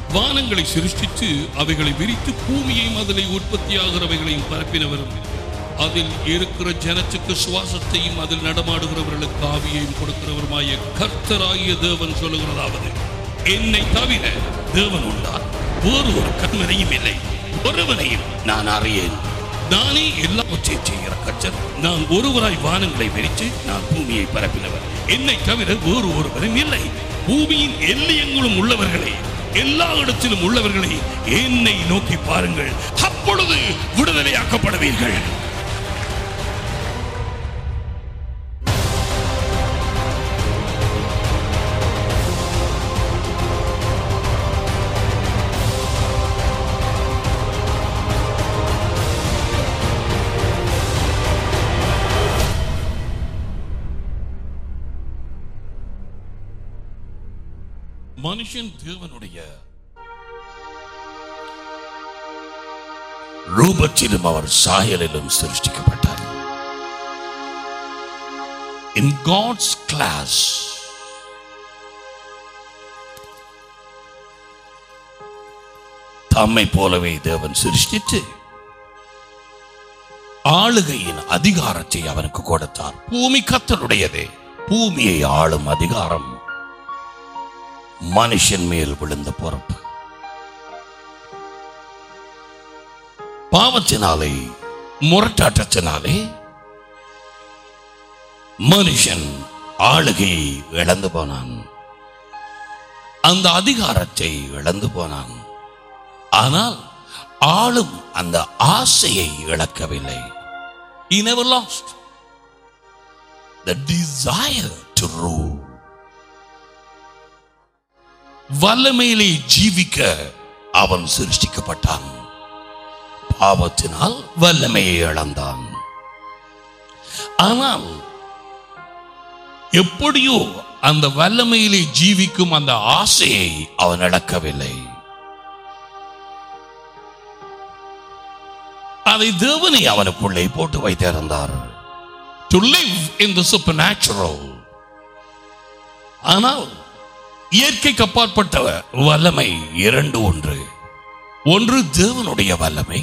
வானங்களை சிருஷ்டித்து அவைகளை விரித்து பூமியையும் அதிலே உற்பத்தியாகிறவைகளையும் பரப்பினவரும் அதில் இருக்கிற ஜனத்துக்கு சுவாசத்தையும் அதில் நடமாடுகிறவர்களுக்கு ஆவியையும் கொடுக்கிறவருமாய கர்த்தராகிய தேவன் சொல்லுகிறதாவது என்னை தவிர தேவன் உண்டார் வேறு ஒரு கண்மனையும் இல்லை ஒருவனையும் நான் அறியேன் நானே எல்லாவற்றையும் செய்கிற கச்சர் நான் ஒருவராய் வானங்களை விரித்து நான் பூமியை பரப்பினவர் என்னை தவிர வேறு ஒருவரும் இல்லை பூமியின் எல்லையங்களும் உள்ளவர்களே எல்லா இடத்திலும் உள்ளவர்களே என்னை நோக்கி பாருங்கள் அப்பொழுது விடுதலையாக்கப்படுவீர்கள் மனுஷன் தேவனுடைய ரூபத்திலும் அவர் சாயலிலும் சிருஷ்டிக்கப்பட்டார் இன் காட்ஸ் கிளாஸ் தம்மை போலவே தேவன் சிருஷ்டித்து ஆளுகையின் அதிகாரத்தை அவனுக்கு கொடுத்தார் பூமி கத்தனுடையதே பூமியை ஆளும் அதிகாரம் மனுஷன் மேல் விழுந்த பொறுப்பு பாவத்தினாலே முரட்டாட்டத்தினாலே மனுஷன் ஆளுகையை இழந்து போனான் அந்த அதிகாரத்தை இழந்து போனான் ஆனால் ஆளும் அந்த ஆசையை இழக்கவில்லை He never lost the desire to rule. வல்லமையிலே ஜீவிக்க அவன் சிருஷ்டிக்கப்பட்டான் பாவத்தினால் வல்லமையை இழந்தான் ஆனால் எப்படியோ அந்த வல்லமையிலே ஜீவிக்கும் அந்த ஆசையை அவன் இழக்கவில்லை அதை தேவனை அவனுக்குள்ளே போட்டு வைத்திருந்தார் டு லிவ் இன் தி சூப்பர்நேச்சுரல் ஆனால் இயற்கைக்கு அப்பாற்பட்ட வல்லமை இரண்டு ஒன்று ஒன்று தேவனுடைய வல்லமை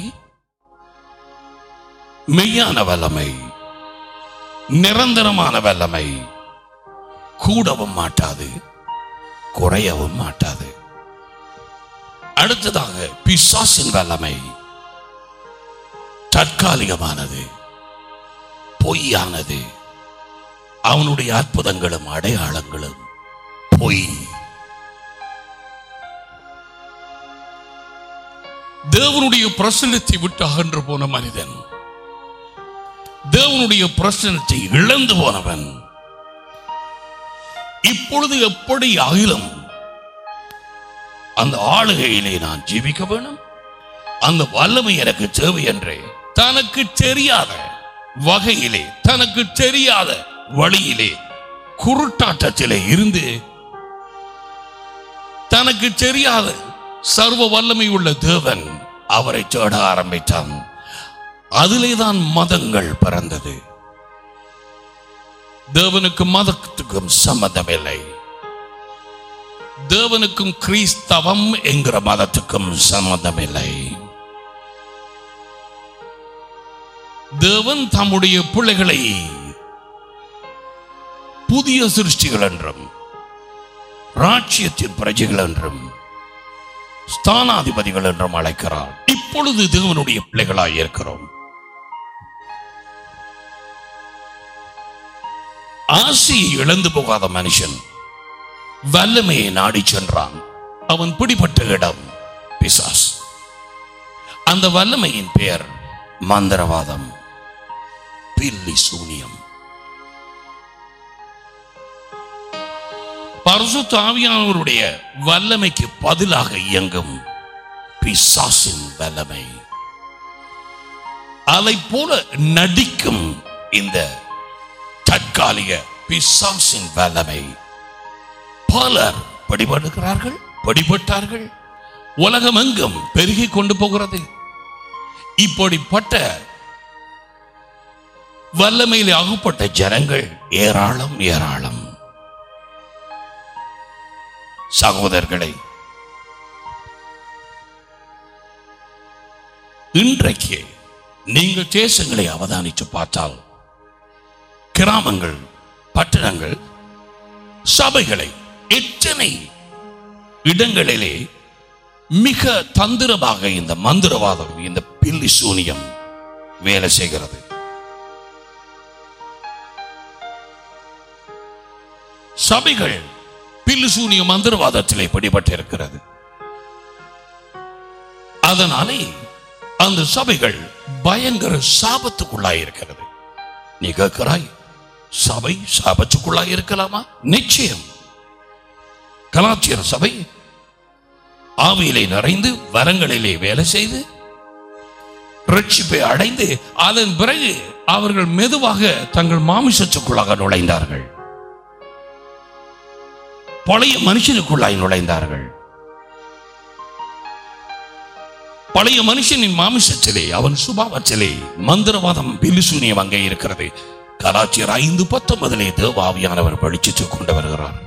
மெய்யான வல்லமை நிரந்தரமான வல்லமை கூடவும் மாட்டாது குறையவும் மாட்டாது அடுத்ததாக பிசாசின் வல்லமை தற்காலிகமானது பொய்யானது அவனுடைய அற்புதங்களும் அடையாளங்களும் பொய் தேவனுடைய பிரசனத்தை விட்டு அகன்று போன மனிதன் தேவனுடைய பிரசனத்தை இழந்து போனவன் இப்பொழுது எப்படி அகிலம் அந்த ஆளுகையிலே நான் ஜீவிக்க வேணும் அந்த வல்லமை எனக்கு தேவை என்றே தனக்கு தெரியாத வகையிலே தனக்கு தெரியாத வழியிலே குருட்டாட்டத்திலே இருந்து தனக்கு தெரியாத சர்வ வல்லமை உள்ள தேவன் அவரை தேட ஆரம்பித்தான் அதிலேதான் மதங்கள் பிறந்தது தேவனுக்கும் மதத்துக்கும் சம்மந்தமில்லை தேவனுக்கும் கிறிஸ்தவம் என்கிற மதத்துக்கும் சம்மந்தமில்லை தேவன் தம்முடைய பிள்ளைகளை புதிய சிருஷ்டிகள் என்றும் ராட்சியத்தின் பிரஜைகள் என்றும் ஸ்தானாதிபதிகள் என்றும் அழைக்கிறார் இப்பொழுது தேவனுடைய பிள்ளைகளாய் இருக்கிறோம் ஆசையை இழந்து போகாத மனுஷன் வல்லமையை நாடி சென்றான் அவன் பிடிபட்ட இடம் பிசாஸ் அந்த வல்லமையின் பெயர் மந்திரவாதம் பில்லி சூனியம் பரிசுத்த ஆவியானவருடைய வல்லமைக்கு பதிலாக இயங்கும் பிசாசின் வல்லமை அதை போல நடிக்கும் இந்த தற்காலிக பிசாசின் வல்லமை பலர் படிபடுகிறார்கள் படிபட்டார்கள் உலகமெங்கும் பெருகிக் கொண்டு போகிறது இப்படிப்பட்ட வல்லமையில் அகப்பட்ட ஜனங்கள் ஏராளம் ஏராளம் சகோதரர்களை இன்றைக்கு நீங்கள் தேசங்களை அவதானித்து பார்த்தால் கிராமங்கள் பட்டணங்கள் சபைகளை எத்தனை இடங்களிலே மிக தந்திரமாக இந்த மந்திரவாதம் இந்த பில்லி சூனியம் வேலை செய்கிறது சபைகள் பில்லு சூனிய மந்திரவாதத்திலே பிடிபட்டிருக்கிறது அதனாலே அந்த சபைகள் பயங்கர சாபத்துக்குள்ளாய் இருக்கிறது நீ கேட்கிறாய் சபை சாபத்துக்குள்ளாய் இருக்கலாமா நிச்சயம் கலாச்சார சபை ஆவியிலே நிறைந்து வரங்களிலே வேலை செய்து ரட்சிப்பை அடைந்து அதன் பிறகு அவர்கள் மெதுவாக தங்கள் மாமிசத்துக்குள்ளாக நுழைந்தார்கள் பழைய மனுஷனுக்குள்ளாய் நுழைந்தார்கள் பழைய மனுஷனின் மாமிசத்திலே அவன் சுபாவத்திலே மந்திரவாதம் பில்லுசூனியம் அங்கே இருக்கிறது கலாச்சார ஐந்து பத்தொன்பதிலே தேவாவியானவர் வெளிச்சிட்டு கொண்டு வருகிறார்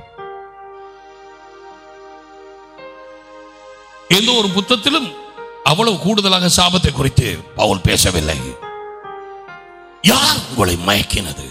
எந்த ஒரு புத்தத்திலும் அவ்வளவு கூடுதலாக சாபத்தை குறித்து பவுல் பேசவில்லை யார் உங்களை மயக்கினது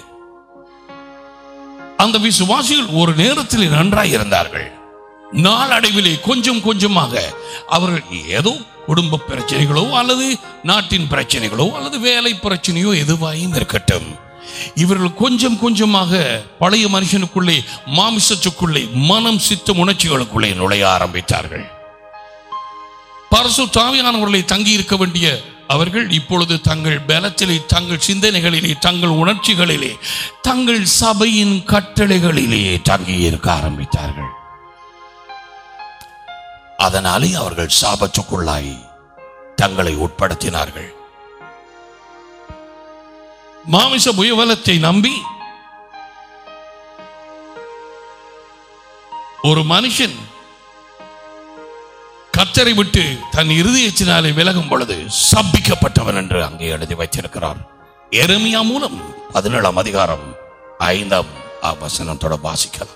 அந்த விசுவாசிகள் ஒரு நேரத்தில் நன்றாய் இருந்தார்கள் நாளடைவிலே கொஞ்சம் கொஞ்சமாக அவர்கள் ஏதோ குடும்ப பிரச்சனைகளோ அல்லது நாட்டின் பிரச்சனைகளோ அல்லது வேலை பிரச்சனையோ எதுவாயும் இருக்கட்டும் இவர்கள் கொஞ்சம் கொஞ்சமாக பழைய மனுஷனுக்குள்ளே மாமிசத்துக்குள்ளே மனம் சித்தம் உணர்ச்சிகளுக்குள்ளே நுழைய ஆரம்பித்தார்கள் பரசு தாவியானவர்களை தங்கி இருக்க வேண்டிய அவர்கள் இப்பொழுது தங்கள் பலத்திலே தங்கள் சிந்தனைகளிலே தங்கள் உணர்ச்சிகளிலே தங்கள் சபையின் கட்டளைகளிலே தங்கி இருக்க ஆரம்பித்தார்கள் அதனாலே அவர்கள் சாபத்துக்குள்ளாய் தங்களை உட்படுத்தினார்கள் மாமிச புயவலத்தை நம்பி ஒரு மனுஷன் கத்தரை விட்டு தன் இருதயத்தினாலே விலகும் பொழுது சபிக்கப்பட்டவன் என்று அங்கே எழுதி வைத்திருக்கிறார் எரமியா மூலம் பதினேழாம் அதிகாரம் ஐந்தாம் வசனத்தோட வாசிக்கலாம்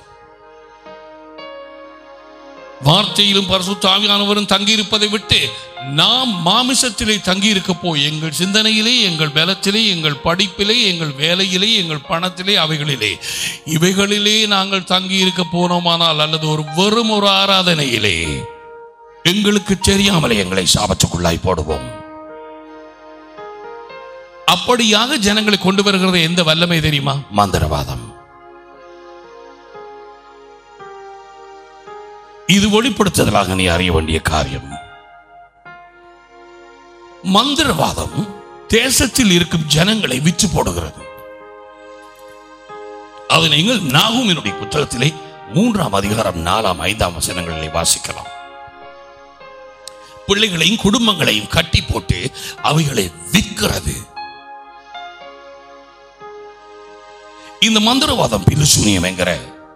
வார்த்தையிலும் பரிசுத்தாவியானவரும் தங்கியிருப்பதை விட்டு நாம் மாமிசத்திலே தங்கியிருக்க போய் எங்கள் சிந்தனையிலே எங்கள் பலத்திலே எங்கள் படிப்பிலே எங்கள் வேலையிலே எங்கள் பணத்திலே அவைகளிலே இவைகளிலே நாங்கள் தங்கியிருக்க போனோமானால் அல்லது ஒரு வெறும் ஒரு ஆராதனையிலே எங்களுக்கு தெரியாமலே எங்களை சாபத்துக்குள்ளாய் போடுவோம் அப்படியாக ஜனங்களை கொண்டு வருகிறது எந்த வல்லமை தெரியுமா மந்திரவாதம் இது வெளிப்படுத்துதலாக நீ அறிய வேண்டிய காரியம் மந்திரவாதம் தேசத்தில் இருக்கும் ஜனங்களை விற்று போடுகிறது அது நீங்கள் நாகுமினுடைய புத்தகத்திலே மூன்றாம் அதிகாரம் நாலாம் ஐந்தாம் வசனங்களிலே வாசிக்கலாம் பிள்ளைகளையும் குடும்பங்களையும் கட்டி போட்டு அவைகளை விற்கிறது இந்த மந்திரவாதம் பிலுசூனியம் என்கிற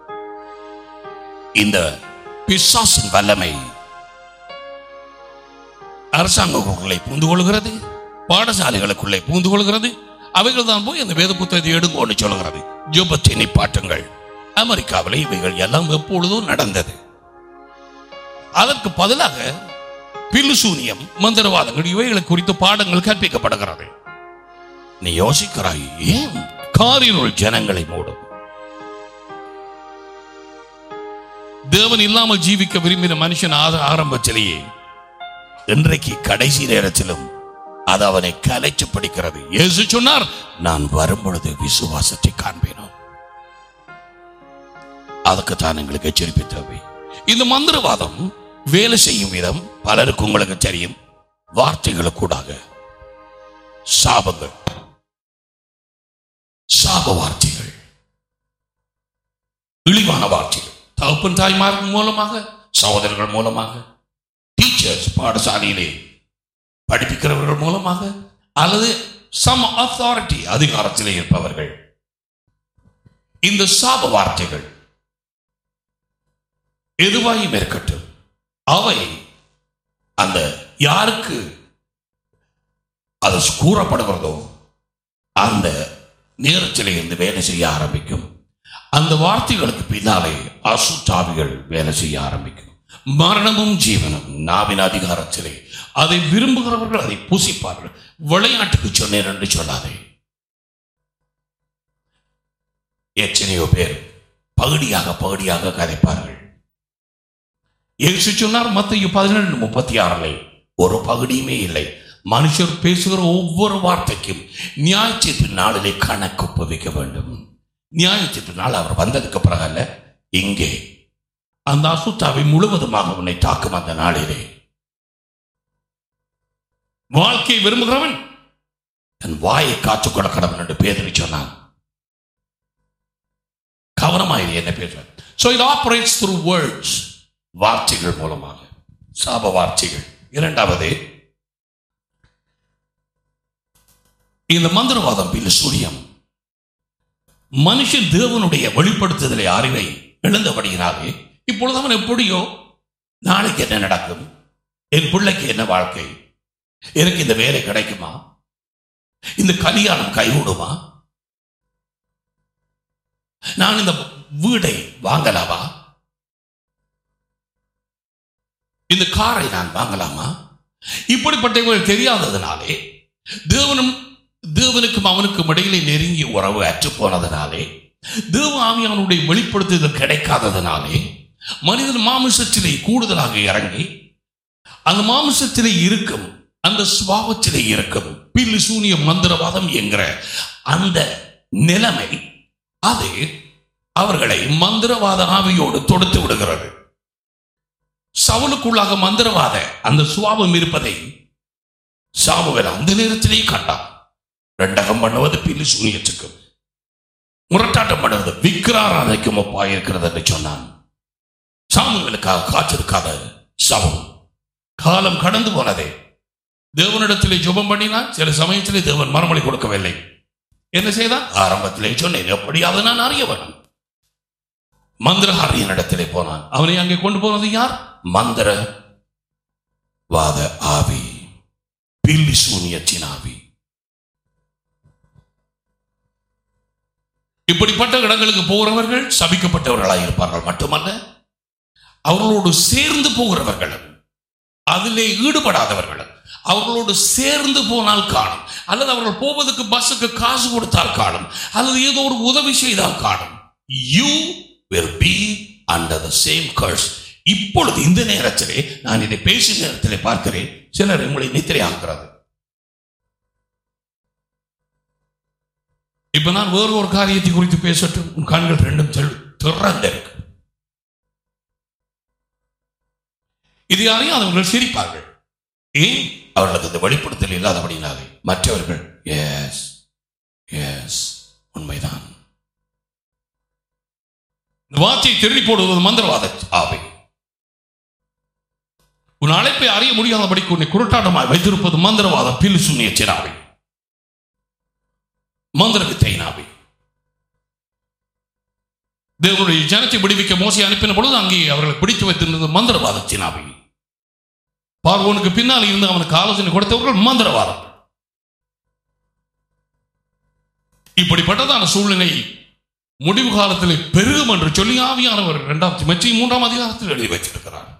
இந்த பிசாசின் வல்லமை அரசாங்கங்களுக்குள்ளே பூந்து கொள்கிறது பாடசாலைகளுக்குள்ளே பூந்து கொள்கிறது அவைகள் தான் போய் அந்த வேத புத்தகத்தை எடுங்கோன்னு சொல்கிறது ஜோபத்தை நிப்பாட்டுங்கள் அமெரிக்காவில் இவைகள் எல்லாம் எப்பொழுதும் நடந்தது அதற்கு பதிலாக பில்லுசூனியம் மந்திரவாதங்கள் இவைகளை குறித்த பாடங்கள் கற்பிக்கப்படுகிறது நீ யோசிக்கிறாய் ஏன் காரினுள் ஜனங்களை மூடும் தேவன் இல்லாமல் ஜீவிக்க விரும்பின மனுஷன் ஆத- ஆரம்பத்திலேயே இன்றைக்கு கடைசி நேரத்திலும் அது அவனை கலைச்சு படிக்கிறது இயேசு சொன்னார் நான் வரும் பொழுது விசுவாசத்தை காண்பேனோ அதுக்கு தான் எங்களுக்கு எச்சரிப்பு தேவை இந்த மந்திரவாதம் வேலை செய்யும் விதம் பலருக்கு உங்களுக்கு தெரியும் வார்த்தைகளுக்கூடாக சாபங்கள் சாப வார்த்தைகள் இழிவான வார்த்தைகள் தகப்பன் தாய்மார் மூலமாக சகோதரர்கள் மூலமாக டீச்சர்ஸ் பாடசாலையிலே படிப்பிக்கிறவர்கள் மூலமாக அல்லது சம் அத்தாரிட்டி அதிகாரத்திலே இருப்பவர்கள் இந்த சாப வார்த்தைகள் எதுவாயும் இருக்கட்டும் அவை அந்த யாருக்கு அது கூறப்படுகிறதோ அந்த நேரத்திலே இருந்து வேலை செய்ய ஆரம்பிக்கும் அந்த வார்த்தைகளுக்கு பின்னாலே அசுத்தாவிகள் வேலை செய்ய ஆரம்பிக்கும் மரணமும் ஜீவனும் நாவின் அதிகாரத்திலே அதை விரும்புகிறவர்கள் அதை பூசிப்பார்கள் விளையாட்டுக்கு சொன்னேன் என்று சொல்லாதே எத்தனையோ பேர் பகுதியாக பகுதியாக கதைப்பார்கள் இயேசு சொன்னார் மத்திய பதினெண்டு முப்பத்தி ஆறில் ஒரு பகுதியுமே இல்லை மனுஷர் பேசுகிற ஒவ்வொரு வார்த்தைக்கும் நியாயத்தீர்ப்பு நாளிலே கணக்கு ஒப்புவிக்க வேண்டும் நியாயத்தீர்ப்பு நாள் அவர் வந்ததுக்கு பிறகு அல்ல இங்கே அந்த அசுத்தாவை முழுவதுமாக உன்னை தாக்கும் அந்த நாளிலே வாழ்க்கையை விரும்புகிறவன் தன் வாயை காத்துக் கொள்ளக்கடவன் என்று பேதறி சொன்னான் கவனமாக என்ன பேசுவேன் so it operates through words வார்த்தைகள் மூலமாக சாப வார்த்தைகள் இரண்டாவது இந்த மந்திரவாதம் பில் சூரியம் மனுஷன் தேவனுடைய வெளிப்படுத்துதலை அறிவை இழந்தபடியினாலே இப்பொழுது அவன் எப்படியோ நாளைக்கு என்ன நடக்கும் என் பிள்ளைக்கு என்ன வாழ்க்கை எனக்கு இந்த வேலை கிடைக்குமா இந்த கல்யாணம் கைகூடுமா நான் இந்த வீடை வாங்கலாமா இந்த காரை நான் வாங்கலாமா இப்படிப்பட்டவர்கள் தெரியாததினாலே தேவனும் தேவனுக்கும் அவனுக்கும் இடையிலே நெருங்கிய உறவு அற்று போனதினாலே தேவ ஆவியானுடைய வெளிப்படுத்துதல் கிடைக்காததினாலே மனிதன் மாமிசத்திலே கூடுதலாக இறங்கி அந்த மாமிசத்திலே இருக்கும் அந்த சுபாவத்திலே இருக்கும் பில்லு சூனிய மந்திரவாதம் என்கிற அந்த நிலைமை அது அவர்களை மந்திரவாத ஆவியோடு தொடுத்து விடுகிறது சவுலுக்குள்ளாக மந்திரவாத அந்த சுவாபம் இருப்பதை சாமுவேல் அந்த நேரத்திலே கண்டான் ரெண்டகம் பண்ணுவது பில்லு சூனியத்துக்கும் முரட்டாட்டம் பண்ணுவது விக்கிராராதைக்கும் ஒப்பாய் இருக்கிறது என்று சொன்னான் சாமுவேலுக்காக காத்திருக்காத சவுல் காலம் கடந்து போனதே தேவனிடத்திலே ஜெபம் பண்ணினான் சில சமயத்திலே தேவன் மறுமொழி கொடுக்கவில்லை என்ன செய்தான் ஆரம்பத்திலே சொன்னேன் எப்படியாவது நான் அறிய வேண்டும் மந்திரஹாரியின் இடத்திலே போனான் அவனை அங்கே கொண்டு போனது யார் மந்திர வாத ஆவி பில்லி சூனியத்தின் ஆவி இப்படிப்பட்ட இடங்களுக்கு போகிறவர்கள் சபிக்கப்பட்டவர்களாக இருப்பார்கள் மட்டுமல்ல அவர்களோடு சேர்ந்து போகிறவர்களும் அதிலே ஈடுபடாதவர்களும் அவர்களோடு சேர்ந்து போனால் காணும் அல்லது அவர்கள் போவதற்கு பஸ்ஸுக்கு காசு கொடுத்தால் காணும் அல்லது ஏதோ ஒரு உதவி செய்தால் காணும் you will be under the same curse இப்பொழுது இந்த நேரத்திலே நான் இதை பேசும் நேரத்திலே பார்க்கிறேன் சிலர் உங்களை நித்திரை ஆகிறது இப்ப நான் வேறு ஒரு காரியத்தை குறித்து பேசட்டும் உன் கண்கள் ரெண்டும் தெள்- திறந்திருக்கு இது அறியாதவர்கள் சிரிப்பார்கள் ஏன் அவர்களுக்கு இந்த வெளிப்படுத்தல் இல்லாதபடினாலே மற்றவர்கள் எஸ் எஸ் உண்மைதான் இந்த வார்த்தையை திருடி போடுவது மந்திரவாத ஆவை உன் அழைப்பை அறிய முடியாதபடிக்கு உன்னை குருட்டாட்டமாய் வைத்திருப்பது மந்திரவாத பில்லு சுண்ணிய சிராவை மந்திர வித்தையினாவை தேவனுடைய ஜனத்தை விடுவிக்க மோசை அனுப்பின பொழுது அங்கே அவர்களை பிடித்து வைத்திருந்தது மந்திரவாதத்தினாவை பார்வோனுக்கு பின்னால் இருந்து அவனுக்கு ஆலோசனை கொடுத்தவர்கள் மந்திரவாதம் இப்படிப்பட்டதான சூழ்நிலை முடிவு காலத்தில் பெருகும் என்று சொல்லி ஆவியானவர் இரண்டாம் திமச்சி மூன்றாம் அதிகாரத்தில் எழுதி வைத்திருக்கிறார்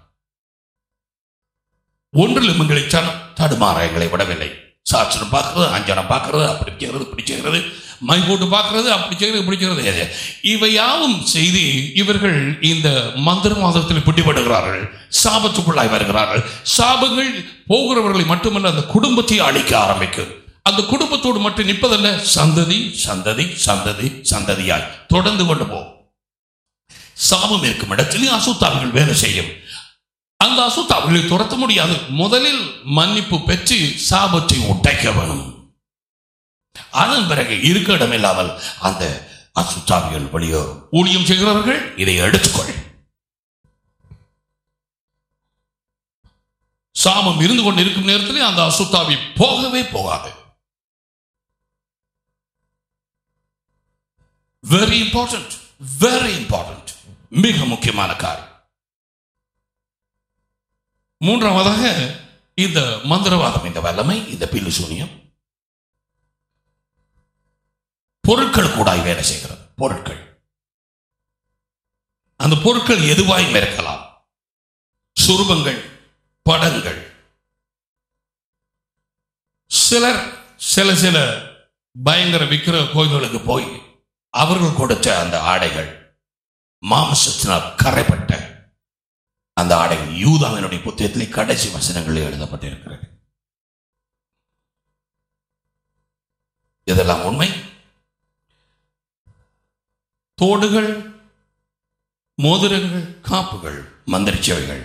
ஒன்றிலும் எங்களை சன தடுமாற எங்களை விடவில்லை சாட்சனம் பார்க்கறது அஞ்சனம் பார்க்கறது அப்படி செய்கிறது இப்படி செய்கிறது மை போட்டு பார்க்கறது அப்படி செய்கிறது இப்படி செய்கிறது இவை யாவும் செய்து இவர்கள் இந்த மந்திரவாதத்தில் பிடிபடுகிறார்கள் சாபத்துக்குள்ளாய் வருகிறார்கள் சாபங்கள் போகிறவர்களை மட்டுமல்ல அந்த குடும்பத்தை அழிக்க ஆரம்பிக்கும் அந்த குடும்பத்தோடு மட்டும் நிற்பதல்ல சந்ததி சந்ததி சந்ததி சந்ததியாய் தொடர்ந்து கொண்டு போகும் சாபம் இருக்கும் இடத்திலே அசுத்தாவிகள் வேலை செய்யும் அந்த அசுத்தாவிகளை துரத்த முடியாது முதலில் மன்னிப்பு பெற்று சாபத்தை உடைக்க வேணும் அதன் பிறகு இருக்க இடமில்லாமல் அந்த அசுத்தாவிகள் வெளியோ ஊழியம் செய்கிறவர்கள் இதை எடுத்துக்கொள் சாபம் இருந்து கொண்டு இருக்கும் நேரத்திலே அந்த அசுத்தாவி போகவே போகாது வெரி இம்பார்ட்டன்ட் வெரி இம்பார்ட்டன்ட் மிக முக்கியமான காரியம் மூன்றாவதாக இந்த மந்திரவாதம் இந்த வல்லமை இந்த பில்லு சூனியம் பொருட்கள் கூட வேலை செய்கிறது பொருட்கள் அந்த பொருட்கள் எதுவாயும் இருக்கலாம் சுரூபங்கள் படங்கள் சிலர் சில சில பயங்கர விக்கிரக கோயில்களுக்கு போய் அவர்கள் கொடுத்த அந்த ஆடைகள் மாம்சத்தினால் கரைப்பட்ட அந்த ஆடைகள் யூதாவினுடைய புத்தகத்திலே கடைசி வசனங்களில் எழுதப்பட்டிருக்கிறது இதெல்லாம் உண்மை தோடுகள் மோதிரங்கள் காப்புகள் மந்திரிச்சவைகள்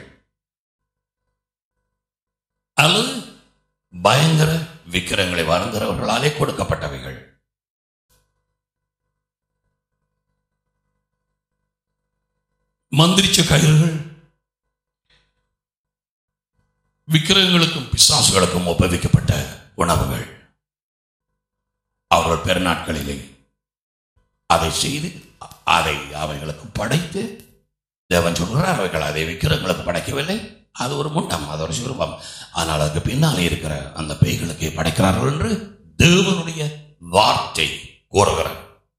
அல்லது பயங்கர விக்கிரங்களை வாழ்கிறவர்களாலே கொடுக்கப்பட்டவைகள் மந்திரிச்ச கயிறுகள் விக்கிரகங்களுக்கும் பிசாசுகளுக்கும் ஒப்புவிக்கப்பட்ட உணவுகள் அவர்கள் பெருநாட்களிலே அதை செய்து அதை அவைகளுக்கு படைத்து தேவன் சொல்கிறார் அவைகள் அதை விக்கிரகங்களுக்கு படைக்கவில்லை அது ஒரு முண்டம் அது ஒரு சுரூபம் ஆனால் அதுக்கு பின்னாலே இருக்கிற அந்த பேய்களுக்கு படைக்கிறார்கள் என்று தேவனுடைய வார்த்தை கூறுகிறார்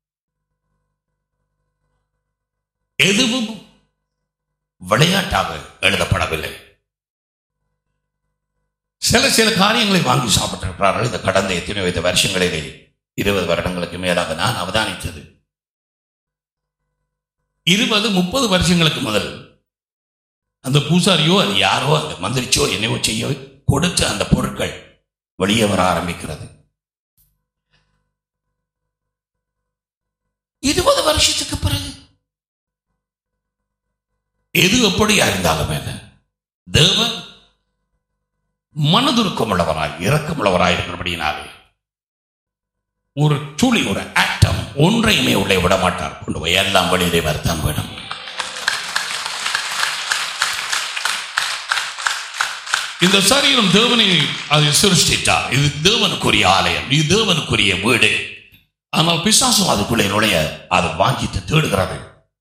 எதுவும் விளையாட்டாக எழுதப்படவில்லை சில சில காரியங்களை வாங்கி சாப்பிட்டிருக்கிறார்கள் இந்த கடந்த எத்தனை வைத்த வருஷங்களிலே இருபது வருடங்களுக்கு மேலாக நான் அவதானித்தது இருபது முப்பது வருஷங்களுக்கு முதல் அந்த பூசாரியோ அது யாரோ அந்த மந்திரிச்சோ என்னவோ செய்யோ கொடுத்த அந்த பொருட்கள் வெளியே வர ஆரம்பிக்கிறது இருபது வருஷத்துக்கு பிறகு எது எப்படியா இருந்தாலும் என்ன தேவன் மனதுருக்கம் உள்ளவராய் இரக்கம் உள்ளவராய் இருக்கிறபடியினாலே ஒரு துளி ஒரு ஆட்டம் ஒன்றையுமே உள்ளே விட மாட்டார் கொண்டு போய் எல்லாம் வெளியிலே வரத்தான் வேணும் இந்த சரீரம் தேவனை அதை சிருஷ்டித்தார் இது தேவனுக்குரிய ஆலயம் இது தேவனுக்குரிய வீடு ஆனால் பிசாசும் அதுக்குள்ளே நுழைய அது வாங்கிட்டு தேடுகிறது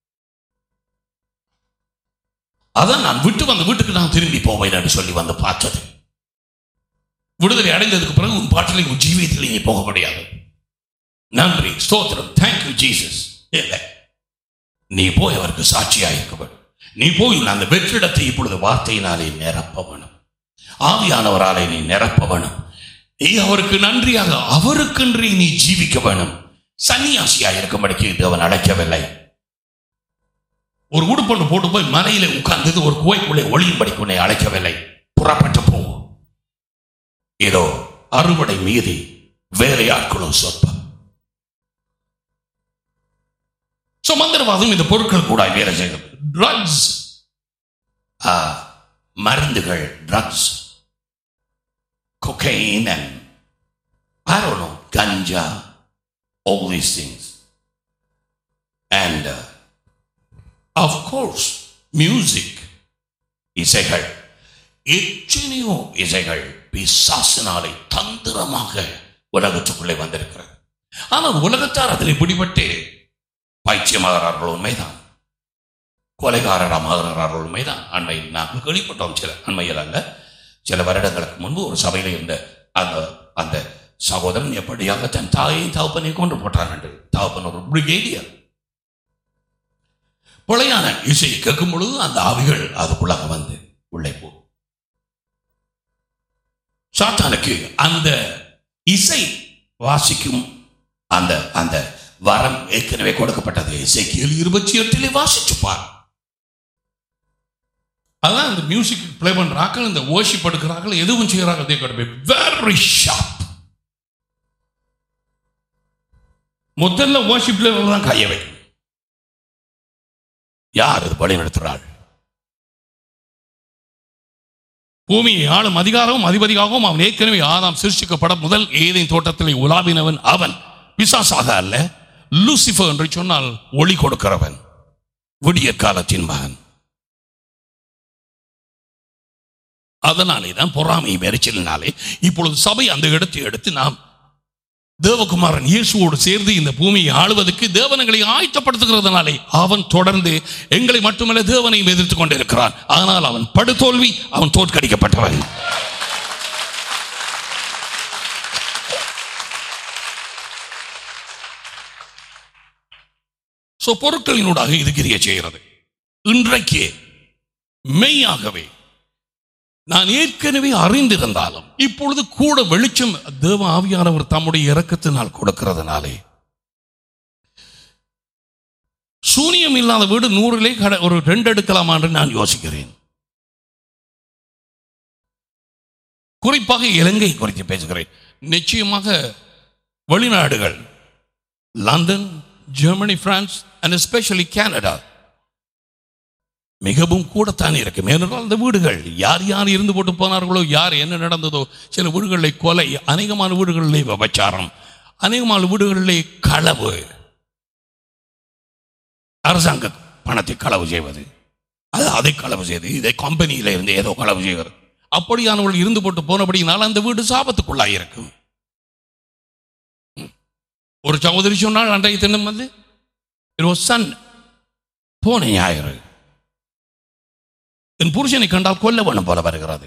அதான் நான் விட்டு வந்த வீட்டுக்கு நான் திரும்பி போவேன் என்று சொல்லி வந்து பார்த்தது விடுதலை அடைந்ததுக்கு பிறகு உன் பாட்டிலே உன் ஜீவியத்திலே நீ போக முடியாது நன்றி ஸ்தோத்திரம் தேங்க்யூ ஜீசஸ் இல்லை நீ போய் அவருக்கு சாட்சியாக இருக்க வேண்டும் நீ போய் அந்த வெற்றிடத்தை இப்பொழுது வார்த்தையினாலே நிரப்ப வேணும் ஆவியானவராலே நீ நிரப்ப வேணும் நீ அவருக்கு நன்றியாக அவருக்கென்று நீ ஜீவிக்க வேணும் சன்னியாசியாக இருக்கும்படிக்கு தேவன் அழைக்கவில்லை ஒரு உடுப்பொன்று போட்டு போய் மலையில உட்கார்ந்தது ஒரு குவைக்குள்ளே ஒளியும்படிக்கு உன்னை அழைக்கவில்லை புறப்பட்டு போ இதோ அறுவடை மீதி வேலையாட்களும் சொற்பம் சோ மந்திரவாதம் இந்த பொருட்கள் கூட வேலை செய்கிறது ட்ரக்ஸ் மருந்துகள் drugs cocaine and I don't know, ganja, all these things. And uh, of course, music, இசைகள் எத்தனையோ இசைகள் பிசாசினாலே தந்திரமாக உலகத்துக்குள்ளே வந்திருக்கிறது ஆனால் உலகத்தார் அதில் பிடிபட்டு பைத்தியமாகிறார்கள் உண்மைதான் கொலைகாரராமாகிறார்கள் உண்மைதான் அண்மையில் நாங்கள் கேள்விப்பட்டோம் சில அண்மையில் அல்ல சில வருடங்களுக்கு முன்பு ஒரு சபையில் இருந்த அந்த அந்த சகோதரன் எப்படியாக தன் தாயையும் தகப்பனை கொண்டு போட்டான் என்று தகப்பன் ஒரு பிரிகேடியர் பிழையான இசையை கேட்கும் பொழுது அந்த ஆவிகள் அதுக்குள்ளாக வந்து உள்ளே போ சாத்தானுக்கு அந்த இசை வாசிக்கும் அந்த அந்த வரம் ஏற்கனவே கொடுக்கப்பட்டது இசைக்கியல் இருபத்தி எட்டிலே வாசிச்சுப்பார் அதான் இந்த மியூசிக் ப்ளே பண்றாங்க இந்த ஓஷிப் எடுக்கிறார்கள் எதுவும் செய்கிறார்கள் they got to be very sharp முதல்ல ஓஷிப்ல தான் கைய வைக்கணும் யார் இது வழி நடத்துறாள் பூமியை ஆளும் அதிகாரமும் அதிபதியாகவும் அவன் ஏற்கனவே ஆதாம் சிருஷ்டிக்கப்பட முதல் ஏதேன் தோட்டத்திலே உலாவினவன் அவன் பிசாசாக அல்ல லூசிஃபர் என்று சொன்னால் ஒளி கொடுக்கிறவன் விடிய காலத்தின் மகன் அதனாலே தான் பொறாமை மெரிச்சலினாலே இப்பொழுது சபை அந்த இடத்தை எடுத்து நாம் தேவகுமாரன் இயேசுவோடு சேர்ந்து இந்த பூமியை ஆளுவதற்கு தேவனங்களை ஆயத்தப்படுத்துகிறதுனாலே அவன் தொடர்ந்து எங்களை மட்டுமல்ல தேவனையும் எதிர்த்து கொண்டிருக்கிறான் ஆனால் அவன் படுதோல்வி அவன் தோற்கடிக்கப்பட்டவன் சோ பொருட்களினூடாக இது கிரிய செய்கிறது இன்றைக்கு மெய்யாகவே நான் ஏற்கனவே அறிந்திருந்தாலும் இப்பொழுது கூட வெளிச்சம் தேவ ஆவியானவர் தம்முடைய இரக்கத்தினால் கொடுக்கிறதுனாலே சூனியம் இல்லாத வீடு நூறிலே கட ஒரு ரெண்டு எடுக்கலாமா என்று நான் யோசிக்கிறேன் குறிப்பாக இலங்கை குறித்து பேசுகிறேன் நிச்சயமாக வெளிநாடுகள் London Germany France and especially Canada மிகவும் கூடத்தான் இருக்கும் ஏனென்றால் அந்த வீடுகள் யார் யார் இருந்து போட்டு போனார்களோ யார் என்ன நடந்ததோ சில வீடுகளில் கொலை அநேகமான வீடுகளிலே விபச்சாரம் அநேகமான வீடுகளிலே களவு அரசாங்க பணத்தை களவு செய்வது அது அதை களவு செய்து இதை கம்பெனியில இருந்து ஏதோ களவு செய்வது அப்படியானவர்கள் இருந்து போட்டு போனபடியினால் அந்த வீடு சாபத்துக்குள்ளாக இருக்கும் ஒரு சகோதரி சொன்னால் அன்றைய தினம் வந்து சன் போன ஞாயிறு என் புருஷனை கண்டால் கொல்ல வேணும் போல வருகிறது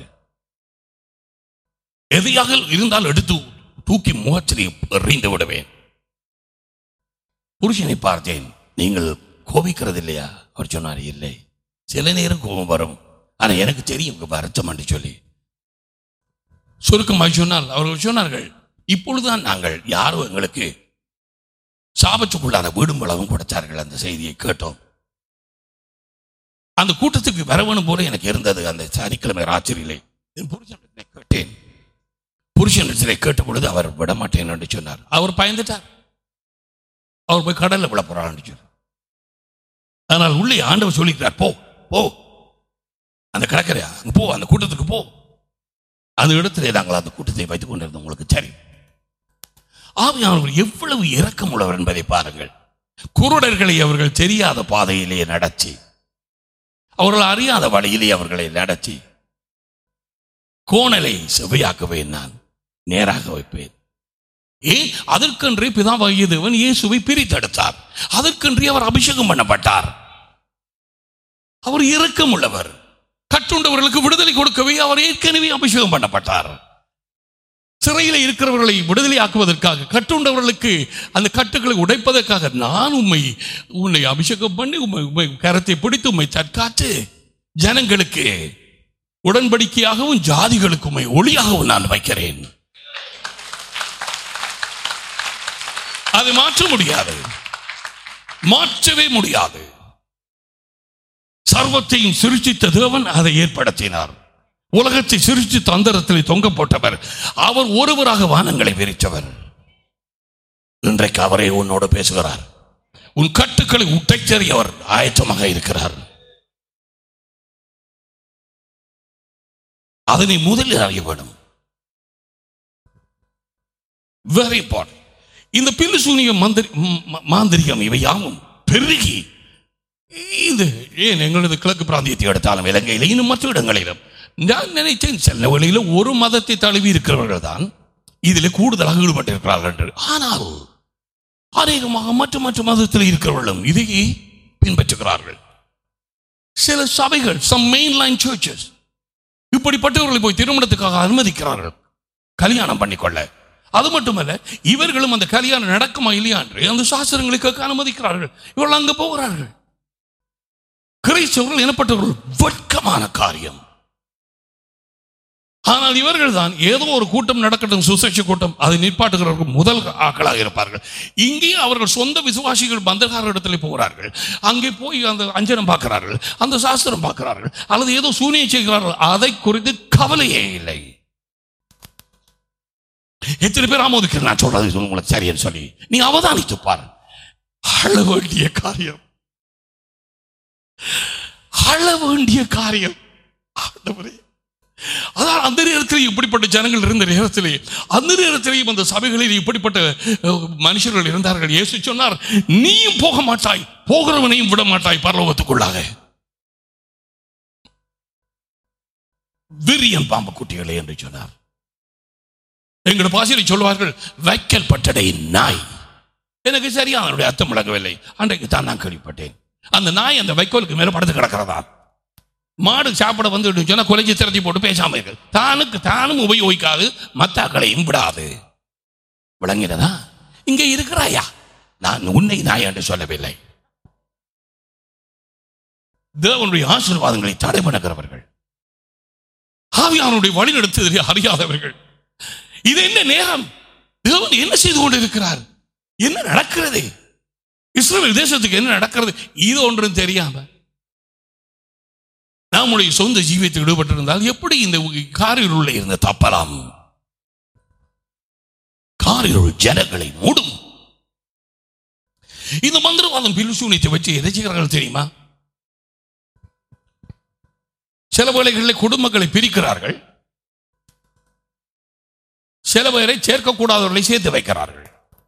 எதையாக இருந்தால் எடுத்து தூக்கி முகத்திலே எறிந்து விடுவேன் புருஷனை பார்த்தேன் நீங்கள் கோபிக்கிறது இல்லையா அவர் சொன்னார் இல்லை சில நேரம் கோபம் வரும் ஆனா எனக்கு தெரியும் உங்க வருத்தம் என்று சொல்லி சுருக்கமாக சொன்னால் அவர்கள் சொன்னார்கள் இப்பொழுதுதான் நாங்கள் யாரோ எங்களுக்கு சாபத்துக்குள்ளான வீடும் வளவும் கொடுத்தார்கள் அந்த செய்தியை கேட்டோம் அந்த கூட்டத்துக்கு வரவணும் போல எனக்கு இருந்தது அந்த சனிக்கிழமை ராத்திரியிலே என் புருஷனிடத்திலே கேட்டேன் புருஷனிடத்திலே கேட்ட பொழுது அவர் விட மாட்டேன் என்று சொன்னார் அவர் பயந்துட்டார் அவர் போய் கடல்ல விழ போறான்னு சொன்னார் ஆனால் உள்ளே ஆண்டவர் சொல்லிக்கிறார் போ போ அந்த கடற்கரை அங்க போ அந்த கூட்டத்துக்கு போ அந்த இடத்திலே நாங்கள் அந்த கூட்டத்தை வைத்துக் கொண்டிருந்தோம் உங்களுக்கு சரி ஆவியானவர் எவ்வளவு இரக்கம் உள்ளவர் என்பதை பாருங்கள் குருடர்களை அவர்கள் தெரியாத பாதையிலே நடத்தி அவர்கள் அறியாத வழியிலே அவர்களை நடத்தி கோணலை செவ்வையாக்குவேன் நான் நேராக வைப்பேன் ஏன் அதற்கென்றே பிதாவாகிய தேவன் இயேசுவை பிரித்தெடுத்தார் அதற்கென்றே அவர் அபிஷேகம் பண்ணப்பட்டார் அவர் இரக்கம் உள்ளவர் கட்டுண்டவர்களுக்கு விடுதலை கொடுக்கவே அவர் ஏற்கனவே அபிஷேகம் பண்ணப்பட்டார் சிறையில் இருக்கிறவர்களை விடுதலை ஆக்குவதற்காக கட்டுண்டவர்களுக்கு அந்த கட்டுகளை உடைப்பதற்காக நான் உண்மை உன்னை அபிஷேகம் பண்ணி உண்மை உண்மை கரத்தை பிடித்து உண்மை தற்காத்து ஜனங்களுக்கு உடன்படிக்கையாகவும் ஜாதிகளுக்கு உண்மை ஒளியாகவும் நான் வைக்கிறேன் அதை மாற்ற முடியாது மாற்றவே முடியாது சர்வத்தையும் சிருஷ்டித்த தேவன் அதை ஏற்படுத்தினார் உலகத்தை சிருஷ்டி தந்தரத்தில் தொங்க போட்டவர் அவர் ஒருவராக வானங்களை விரித்தவர் இன்றைக்கு அவரே உன்னோடு பேசுகிறார் உன் கட்டுக்களை உடைச்சறி அவர் ஆயத்தமாக இருக்கிறார் அதனை முதலில் அறிய வேண்டும் வெரி இம்பார்ட்டன்ட் இந்த பில்லு சூனியம் மந்திரி ம- மாந்திரிகம் இவை யாவும் பெருகி இந்த ஏன் எங்களது கிழக்கு பிராந்தியத்தை எடுத்தாலும் இலங்கையில் இன்னும் மற்ற இடங்களிலும் நான் நினைத்தேன் சில வழியில் ஒரு மதத்தை தழுவி இருக்கிறவர்கள் தான் இதில் கூடுதலாக ஈடுபட்டிருக்கிறார்கள் என்று ஆனால் அநேகமாக மற்ற மற்ற மதத்தில் இருக்கிறவர்களும் இதையே பின்பற்றுகிறார்கள் சில சபைகள் சம் மெயின் லைன் சர்ச்சஸ் இப்படிப்பட்டவர்களை போய் திருமணத்துக்காக அனுமதிக்கிறார்கள் கல்யாணம் பண்ணிக்கொள்ள அது மட்டுமல்ல இவர்களும் அந்த கல்யாணம் நடக்குமா இல்லையா என்று அந்த சாஸ்திரங்களை கேட்க அனுமதிக்கிறார்கள் இவர்கள் அங்கு போகிறார்கள் கிறிஸ்தவர்கள் எனப்பட்டவர்கள் வெட்கமான காரியம் ஆனால் இவர்கள் தான் ஏதோ ஒரு கூட்டம் நடக்கட்டும் சுசேஷ கூட்டம் அதை நிற்பாட்டுகிறவர்கள் முதல் ஆக்களாக இருப்பார்கள் இங்கே அவர்கள் சொந்த விசுவாசிகள் பந்தகார இடத்துல போகிறார்கள் அங்கே போய் அந்த அஞ்சனம் பார்க்கிறார்கள் அந்த சாஸ்திரம் பார்க்கிறார்கள் அல்லது ஏதோ சூனியை செய்கிறார்கள் அதை குறித்து கவலையே இல்லை எத்தனை பேர் ஆமோதிக்கிற நான் சொல்றது இது உங்களுக்கு சரின்னு சொல்லி நீ அவதானித்து பாரு அழ வேண்டிய காரியம் அழ வேண்டிய காரியம் ஆண்டவரே அதான் அந்த நேரத்தில் இப்படிப்பட்ட ஜனங்கள் இருந்த நேரத்திலே அந்த நேரத்திலேயும் அந்த சபைகளில் இப்படிப்பட்ட அஹ், மனுஷர்கள் இருந்தார்கள் இயேசு சொன்னார் நீயும் போக மாட்டாய் போகிறவனையும் விட மாட்டாய் பரலோகத்துக்குள்ளாக விரியன் பாம்பு குட்டிகளே என்று சொன்னார் எங்களோட பாசையில் சொல்வார்கள் வைக்கல் பட்டடை நாய் எனக்கு சரியா அதனுடைய அர்த்தம் விளங்கவில்லை அன்றைக்கு தான் நான் கேள்விப்பட்டேன் அந்த நாய் அந்த வைக்கோலுக்கு மேல படுத்து கிடக்கிறதா மாடு சாப்பிட வந்து சொன்னா குலைஞ்சி திரட்டி போட்டு பேசாம இருக்கு தானுக்கு தானும் உபயோகிக்காது மத்தாக்களையும் விடாது விளங்கினதா இங்க இருக்கிறாயா நான் உன்னை நாய் என்று சொல்லவில்லை தேவனுடைய ஆசீர்வாதங்களை தடை பண்ணுகிறவர்கள் ஆவியானுடைய வழி நடத்துவதை அறியாதவர்கள் இது என்ன நேரம் தேவன் என்ன செய்து கொண்டிருக்கிறார் என்ன நடக்கிறது இஸ்ரேல் தேசத்துக்கு என்ன நடக்கிறது இது ஒன்றும் தெரியாம நம்முடைய சொந்த ஜீவியத்தில் ஈடுபட்டிருந்தால் எப்படி இந்த காரிருளை இருந்து தப்பலாம் காரிருள் ஜனங்களை மூடும் இந்த மந்திரவாதம் பிலுசூனியத்தை வச்சு எதை செய்கிறார்கள் தெரியுமா சில வேளைகளில் குடும்பங்களை பிரிக்கிறார்கள் சில பேரை சேர்க்கக்கூடாதவர்களை சேர்த்து வைக்கிறார்கள்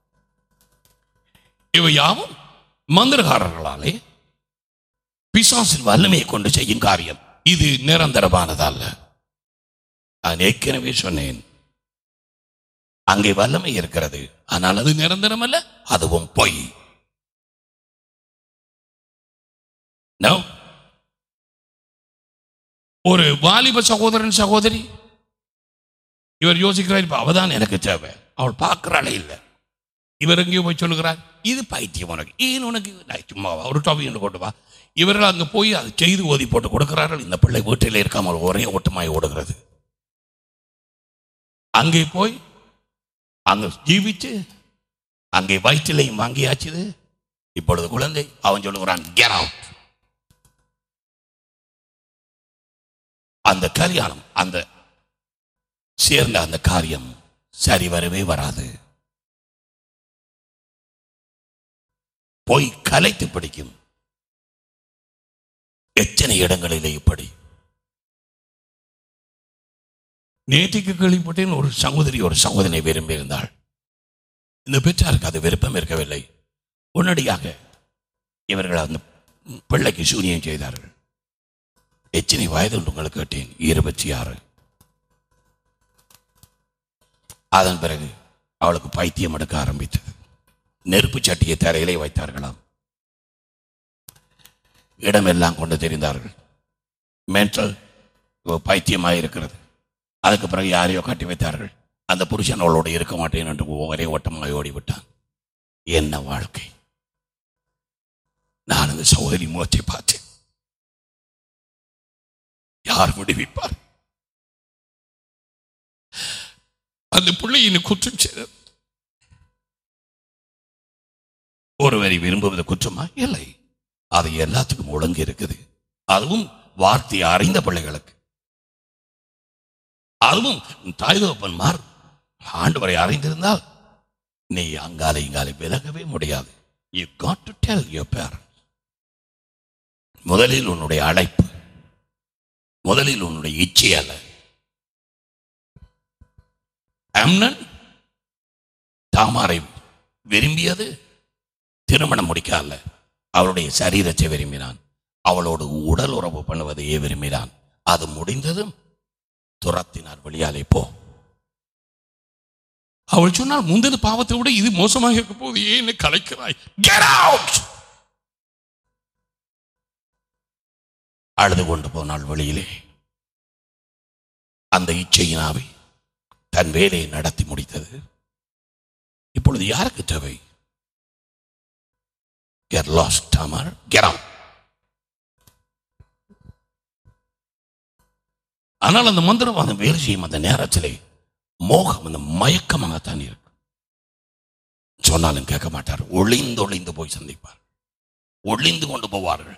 இவை யாவும் மந்திரகாரர்களாலே பிசாசின் வல்லமையை கொண்டு செய்யும் காரியம் இது நிரந்தரமானதல்ல நான் ஏற்கனவே சொன்னேன் அங்கே வல்லமை இருக்கிறது ஆனால் அது நிரந்தரம் அல்ல அதுவும் பொய் No. ஒரு வாலிப சகோதரன் சகோதரி இவர் யோசிக்கிறார் இப்ப அவதான் எனக்கு தேவை அவள் பார்க்கிறாளே இல்லை இவர் எங்கேயோ போய் சொல்லுகிறார் இது பைத்தியம் உனக்கு ஏன் உனக்கு நான் சும்மா ஒரு டாபி ஒன்று கொண்டு வா இவர்கள் அங்கே போய் அதை செய்து ஓதி போட்டு கொடுக்கிறார்கள் இந்த பிள்ளை வீட்டில் இருக்காமல் ஒரே ஓட்டமாய் ஓடுகிறது அங்கே போய் அங்கே ஜீவிச்சு அங்கே வயிற்றிலையும் வாங்கியாச்சுது இப்பொழுது குழந்தை அவன் சொல்லுகிறான் get out அந்த கல்யாணம் அந்த சேர்ந்த அந்த காரியம் சரி வரவே வராது போய் கலைத்து பிடிக்கும் எத்தனை இடங்களிலே இப்படி நேற்றுக்கு கேள்விப்பட்டேன் ஒரு சகோதரி ஒரு சகோதரனை விரும்பி இருந்தாள் இந்த பெற்றாருக்கு அது விருப்பம் இருக்கவில்லை உடனடியாக இவர்கள் அந்த பிள்ளைக்கு சூனியம் செய்தார்கள் எத்தனை வயது என்று உங்களுக்கு கேட்டேன் இருபத்தி ஆறு அதன் பிறகு அவளுக்கு பைத்தியம் எடுக்க ஆரம்பித்தது நெருப்பு சட்டியை தரையிலே வைத்தார்களாம் இடமெல்லாம் கொண்டு தெரிந்தார்கள் மென்டல் பைத்தியமாக இருக்கிறது அதுக்கு பிறகு யாரையோ கட்டி வைத்தார்கள் அந்த புருஷன் அவளோடு இருக்க மாட்டேன் என்று ஒரே ஓட்டமாக ஓடிவிட்டான் என்ன வாழ்க்கை நான் அந்த சகோதரி முகத்தை பார்த்தேன் யார் விடுவிப்பார் அந்த பிள்ளையின் குற்றம் செய்தது ஒருவரை விரும்புவது குற்றமா இல்லை அது எல்லாத்துக்கும் ஒழுங்கு இருக்குது அதுவும் வார்த்தை அறிந்த பிள்ளைகளுக்கு அதுவும் தாய் தகப்பன்மார் ஆண்டவரை அறிந்திருந்தால் நீ அங்காலே இங்காலே விலகவே முடியாது you got to tell your parents முதலில் உன்னுடைய அழைப்பு முதலில் உன்னுடைய இச்சை அல்ல அம்னன் தாமாரை விரும்பியது திருமணம் முடிக்க அல்ல அவளுடைய சரீரத்தை விரும்பினான் அவளோடு உடல் உறவு பண்ணுவதையே விரும்பினான் அது முடிந்ததும் துரத்தினார் வெளியாலே போ அவள் சொன்னால் முந்தின பாவத்தை விட இது மோசமாக இருக்க போது ஏன் என்னை கலைக்கிறாய் Get out! அழுது கொண்டு போனாள் வெளியிலே அந்த இச்சையின் ஆவி தன் வேலையை நடத்தி முடித்தது இப்பொழுது யாருக்கு தேவை Get lost, Tamar. Get out. ஆனால் அந்த மந்திரவாதம் வேலை செய்யும் அந்த நேரத்திலே மோகம் அந்த மயக்கமாகத்தான் இருக்கு சொன்னாலும் கேட்க மாட்டார் ஒளிந்து ஒளிந்து போய் சந்திப்பார் ஒளிந்து கொண்டு போவார்கள்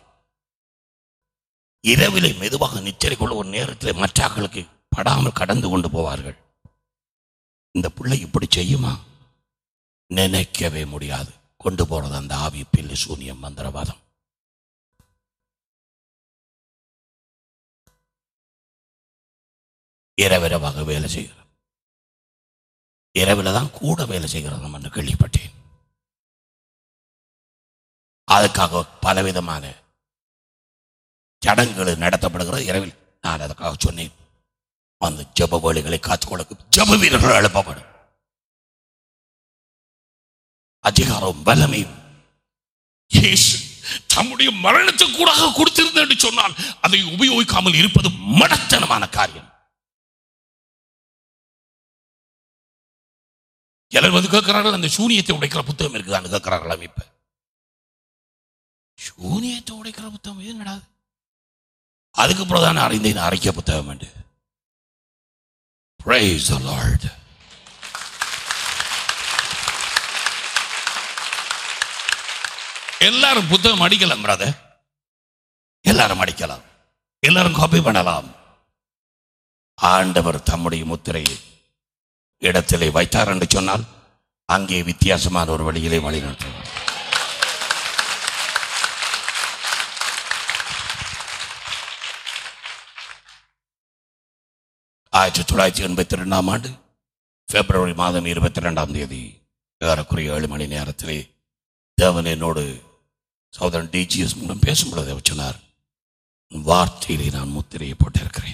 இரவிலே மெதுவாக நிச்சரை கொள்ள ஒரு நேரத்தில் மற்றாக்களுக்கு படாமல் கடந்து கொண்டு போவார்கள் இந்த பிள்ளை இப்படி செய்யுமா நினைக்கவே முடியாது கொண்டு போறது அந்த ஆவி பில்லு சூனியம் மந்திரவாதம் இரவிரவாக வேலை செய்கிறது இரவில் தான் கூட வேலை செய்கிறது என்று கேள்விப்பட்டேன் அதுக்காக பலவிதமான சடங்குகள் நடத்தப்படுகிறது இரவில் நான் அதுக்காக சொன்னேன் அந்த ஜப வழிகளை காத்துக்கொள்ள ஜப வீரர்கள் எழுப்பப்படும் அதிகாரம் வல்லமையும் இயேசு தம்முடைய மரணத்தை கூட கொடுத்திருந்த என்று சொன்னால் அதை உபயோகிக்காமல் இருப்பது மடத்தனமான காரியம் எல்லாரும் வந்து கேட்கிறார்கள் அந்த சூனியத்தை உடைக்கிற புத்தகம் இருக்குதான்னு கேட்கிறார்களாம் இப்ப சூனியத்தை உடைக்கிற புத்தகம் என்னடா அதுக்கு அப்புறம் தான் அறிந்தேன் அரைக்க புத்தகம் என்று Praise the Lord. எல்லாரும் புத்தகம் அடிக்கலாம் பிரதர் எல்லாரும் அடிக்கலாம் எல்லாரும் காப்பி பண்ணலாம் ஆண்டவர் தம்முடைய முத்திரையை இடத்திலே வைத்தார் என்று சொன்னால் அங்கே வித்தியாசமான ஒரு வழியிலே வழிநடத்துவார் ஆயிரத்தி தொள்ளாயிரத்தி எண்பத்தி ரெண்டாம் ஆண்டு பிப்ரவரி மாதம் இருபத்தி ரெண்டாம் தேதி ஏறக்குறைய ஏழு மணி நேரத்திலே தேவன் என்னோடு சோதரன் டிஜிஎஸ் மூலம் பேசும் பொழுது அவர் சொன்னார் "உன் வார்த்தையிலே நான் முத்திரையை போட்டிருக்கிறேன்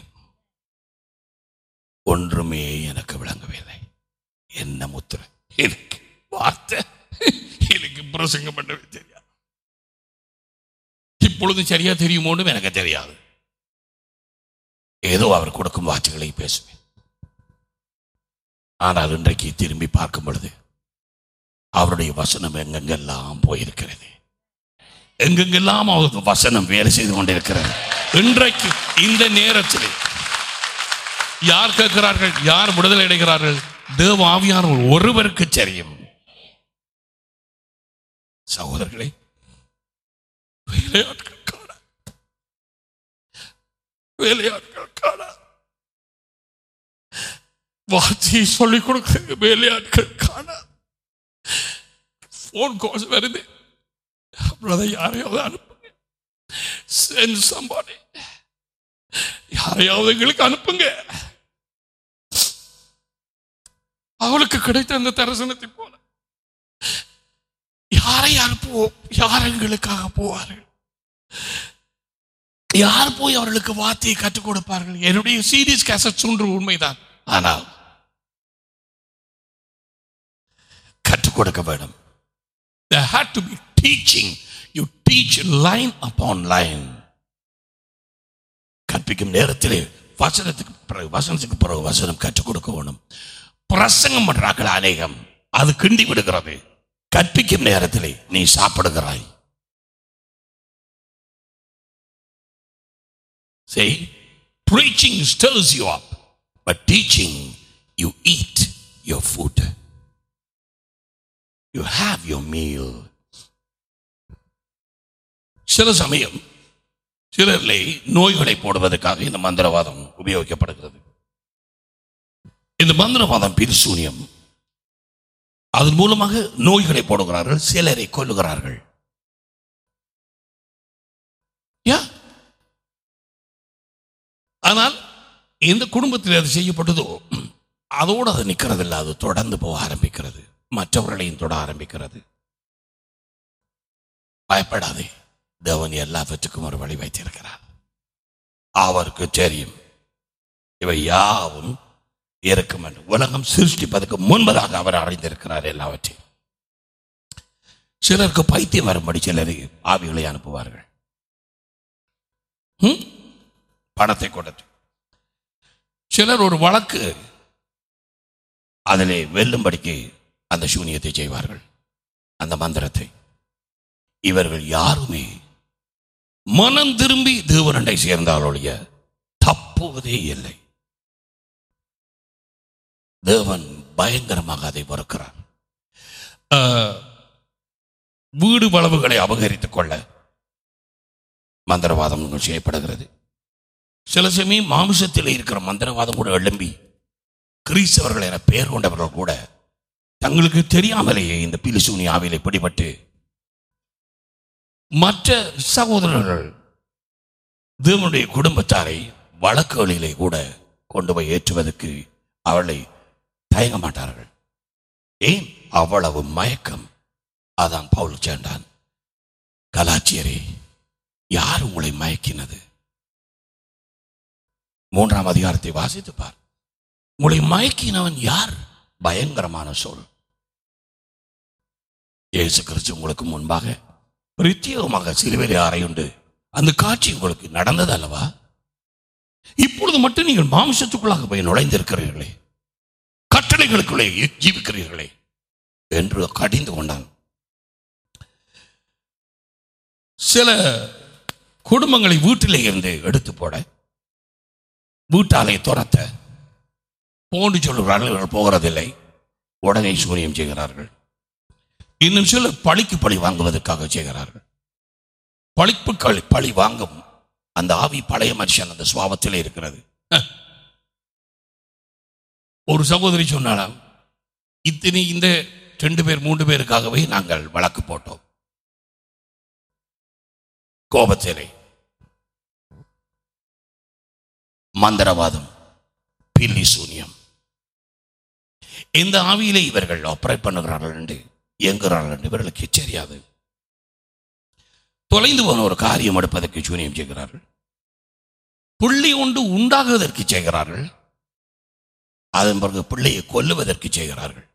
ஒன்றுமே எனக்கு விளங்கவில்லை என்ன முத்திரை எனக்கு வார்த்தை எனக்கு பிரசங்கம் பண்ணவே தெரியாது இப்பொழுது சரியா தெரியுமோன்னு எனக்கு தெரியாது ஏதோ அவர் கொடுக்கும் வார்த்தைகளை பேசுவேன் ஆனால் இன்றைக்கு திரும்பி பார்க்கும் பொழுது அவருடைய வசனம் எங்கெங்கெல்லாம் போயிருக்கிறது எங்கெங்கெல்லாம் அவருக்கு வசனம் வேலை செய்து கொண்டிருக்கிறது இன்றைக்கு இந்த நேரத்தில் யார் கேட்கிறார்கள் யார் விடுதலை அடைகிறார்கள் தேவ ஆவியானவர் ஒருவருக்கு தெரியும் சகோதரர்களே வேலையாட்கள் காண வேலையாட்கள் காண வார்த்தையை சொல்லிக் கொடுக்க வேலையாட்கள் காண போன் கால்ஸ் வருது பிரதர் யாரையாவது அனுப்புங்க சென்ட் சம்பாடி யாரையாவது எங்களுக்கு அனுப்புங்க அவளுக்கு கிடைத்த அந்த தரிசனத்தை போல யாரை அனுப்புவோம் யார் எங்களுக்காக போவார்கள் யார் போய் அவர்களுக்கு வார்த்தையை கற்றுக் கொடுப்பார்கள் என்னுடைய சீரியஸ் கேசட் ஒன்று உண்மைதான் ஆனால் கற்றுக் கொடுக்க வேண்டும் There had to be teaching. You teach line upon line. கற்பிக்கும் நேரத்திலே வசனத்துக்கு பிறகு வசனத்துக்கு பிறகு வசனம் கற்றுக் கொடுக்க வேணும் பிரசங்கம் பண்றார்கள் அநேகம் அது கிண்டி விடுகிறது கற்பிக்கும் நேரத்திலே நீ சாப்பிடுகிறாய் See, preaching stirs you up, but teaching, you eat your food. You have your meal. சில சமயம் சிலரிலே நோய்களை போடுவதற்காக இந்த மந்திரவாதம் உபயோகிக்கப்படுகிறது இந்த மந்திரவாதம் பிரிசூனியம் அதன் மூலமாக நோய்களை போடுகிறார்கள் சிலரை கொல்லுகிறார்கள் யா ஆனால் எந்த குடும்பத்தில் அது செய்யப்பட்டதோ அதோடு அது நிற்கிறதில்ல அது தொடர்ந்து போக ஆரம்பிக்கிறது மற்றவர்களையும் தொட ஆரம்பிக்கிறது பயப்படாதே தேவன் எல்லாவற்றுக்கும் ஒரு வழி வைத்திருக்கிறார் அவருக்கு தெரியும் இவை யாவும் இருக்கும் என்று உலகம் சிருஷ்டிப்பதற்கு முன்பதாக அவர் அறிந்திருக்கிறார் எல்லாவற்றையும் சிலருக்கு பைத்தியம் வரும்படி சிலரை ஆவிகளை அனுப்புவார்கள் ம்? பணத்தை கொடுத்து சிலர் ஒரு வழக்கு அதிலே வெல்லும்படிக்கு அந்த சூனியத்தை செய்வார்கள் அந்த மந்திரத்தை இவர்கள் யாருமே மனம் திரும்பி தேவனண்டை சேர்ந்தாலொழிய தப்புவதே இல்லை தேவன் பயங்கரமாக அதை வெறுக்கிறார் ஆஹ், வீடு வளவுகளை அபகரித்துக் கொள்ள மந்திரவாதம் செய்யப்படுகிறது சில சமயம் மாமிசத்தில் இருக்கிற மந்திரவாதம் கூட எழும்பி கிறிஸ்தவர்கள் என பெயர் கொண்டவர்கள் கூட தங்களுக்கு தெரியாமலேயே இந்த பிலிசூனி ஆவிலை பிடிபட்டு மற்ற சகோதரர்கள் தேவனுடைய குடும்பத்தாரை வழக்குகளிலே கூட கொண்டு போய் ஏற்றுவதற்கு அவளை தயங்க மாட்டார்கள் ஏன் அவ்வளவு மயக்கம் அதான் பவுல் சேர்ந்தான் கலாச்சியரே யார் உங்களை மயக்கினது மூன்றாம் அதிகாரத்தை வாசித்து பார் உங்களை மயக்கினவன் யார் பயங்கரமான சொல் இயேசு கிறிஸ்து உங்களுக்கு முன்பாக பிரத்யேகமாக சிலுவையிலே அறையுண்டு அந்த காட்சி உங்களுக்கு நடந்தது அல்லவா இப்பொழுது மட்டும் நீங்கள் மாம்சத்துக்குள்ளாக போய் நுழைந்திருக்கிறீர்களே கட்டளைகளுக்குள்ளே ஜீவிக்கிறீர்களே என்று கடிந்து கொண்டான் சில குடும்பங்களை வீட்டிலே இருந்து எடுத்து போட வீட்டாலை துரத்த போன்று சொல்லுகிறார்கள் இவர்கள் போகிறதில்லை உடனே சூரியம் செய்கிறார்கள் இன்னும் சிலர் பழிக்கு பழி வாங்குவதற்காக செய்கிறார்கள் பழிப்பு களி பழி வாங்கும் அந்த ஆவி பழைய மனுஷன் அந்த சுவாபத்திலே இருக்கிறது அஹ். ஒரு சகோதரி சொன்னாலாம் இத்தனை இந்த ரெண்டு பேர் மூன்று பேருக்காகவே நாங்கள் வழக்கு போட்டோம் கோபத்திலே மந்திரவாதம் பில்லி சூனியம் இந்த ஆவியிலே இவர்கள் ஆப்பரேட் பண்ணுகிறார்கள் என்று இயங்குகிறார்கள் என்று இவர்களுக்கு தெரியாது தொலைந்து போன ஒரு காரியம் எடுப்பதற்கு சூனியம் செய்கிறார்கள் புள்ளி ஒன்று உண்டாகுவதற்கு செய்கிறார்கள் அதன் பிறகு பிள்ளையை கொல்லுவதற்கு செய்கிறார்கள்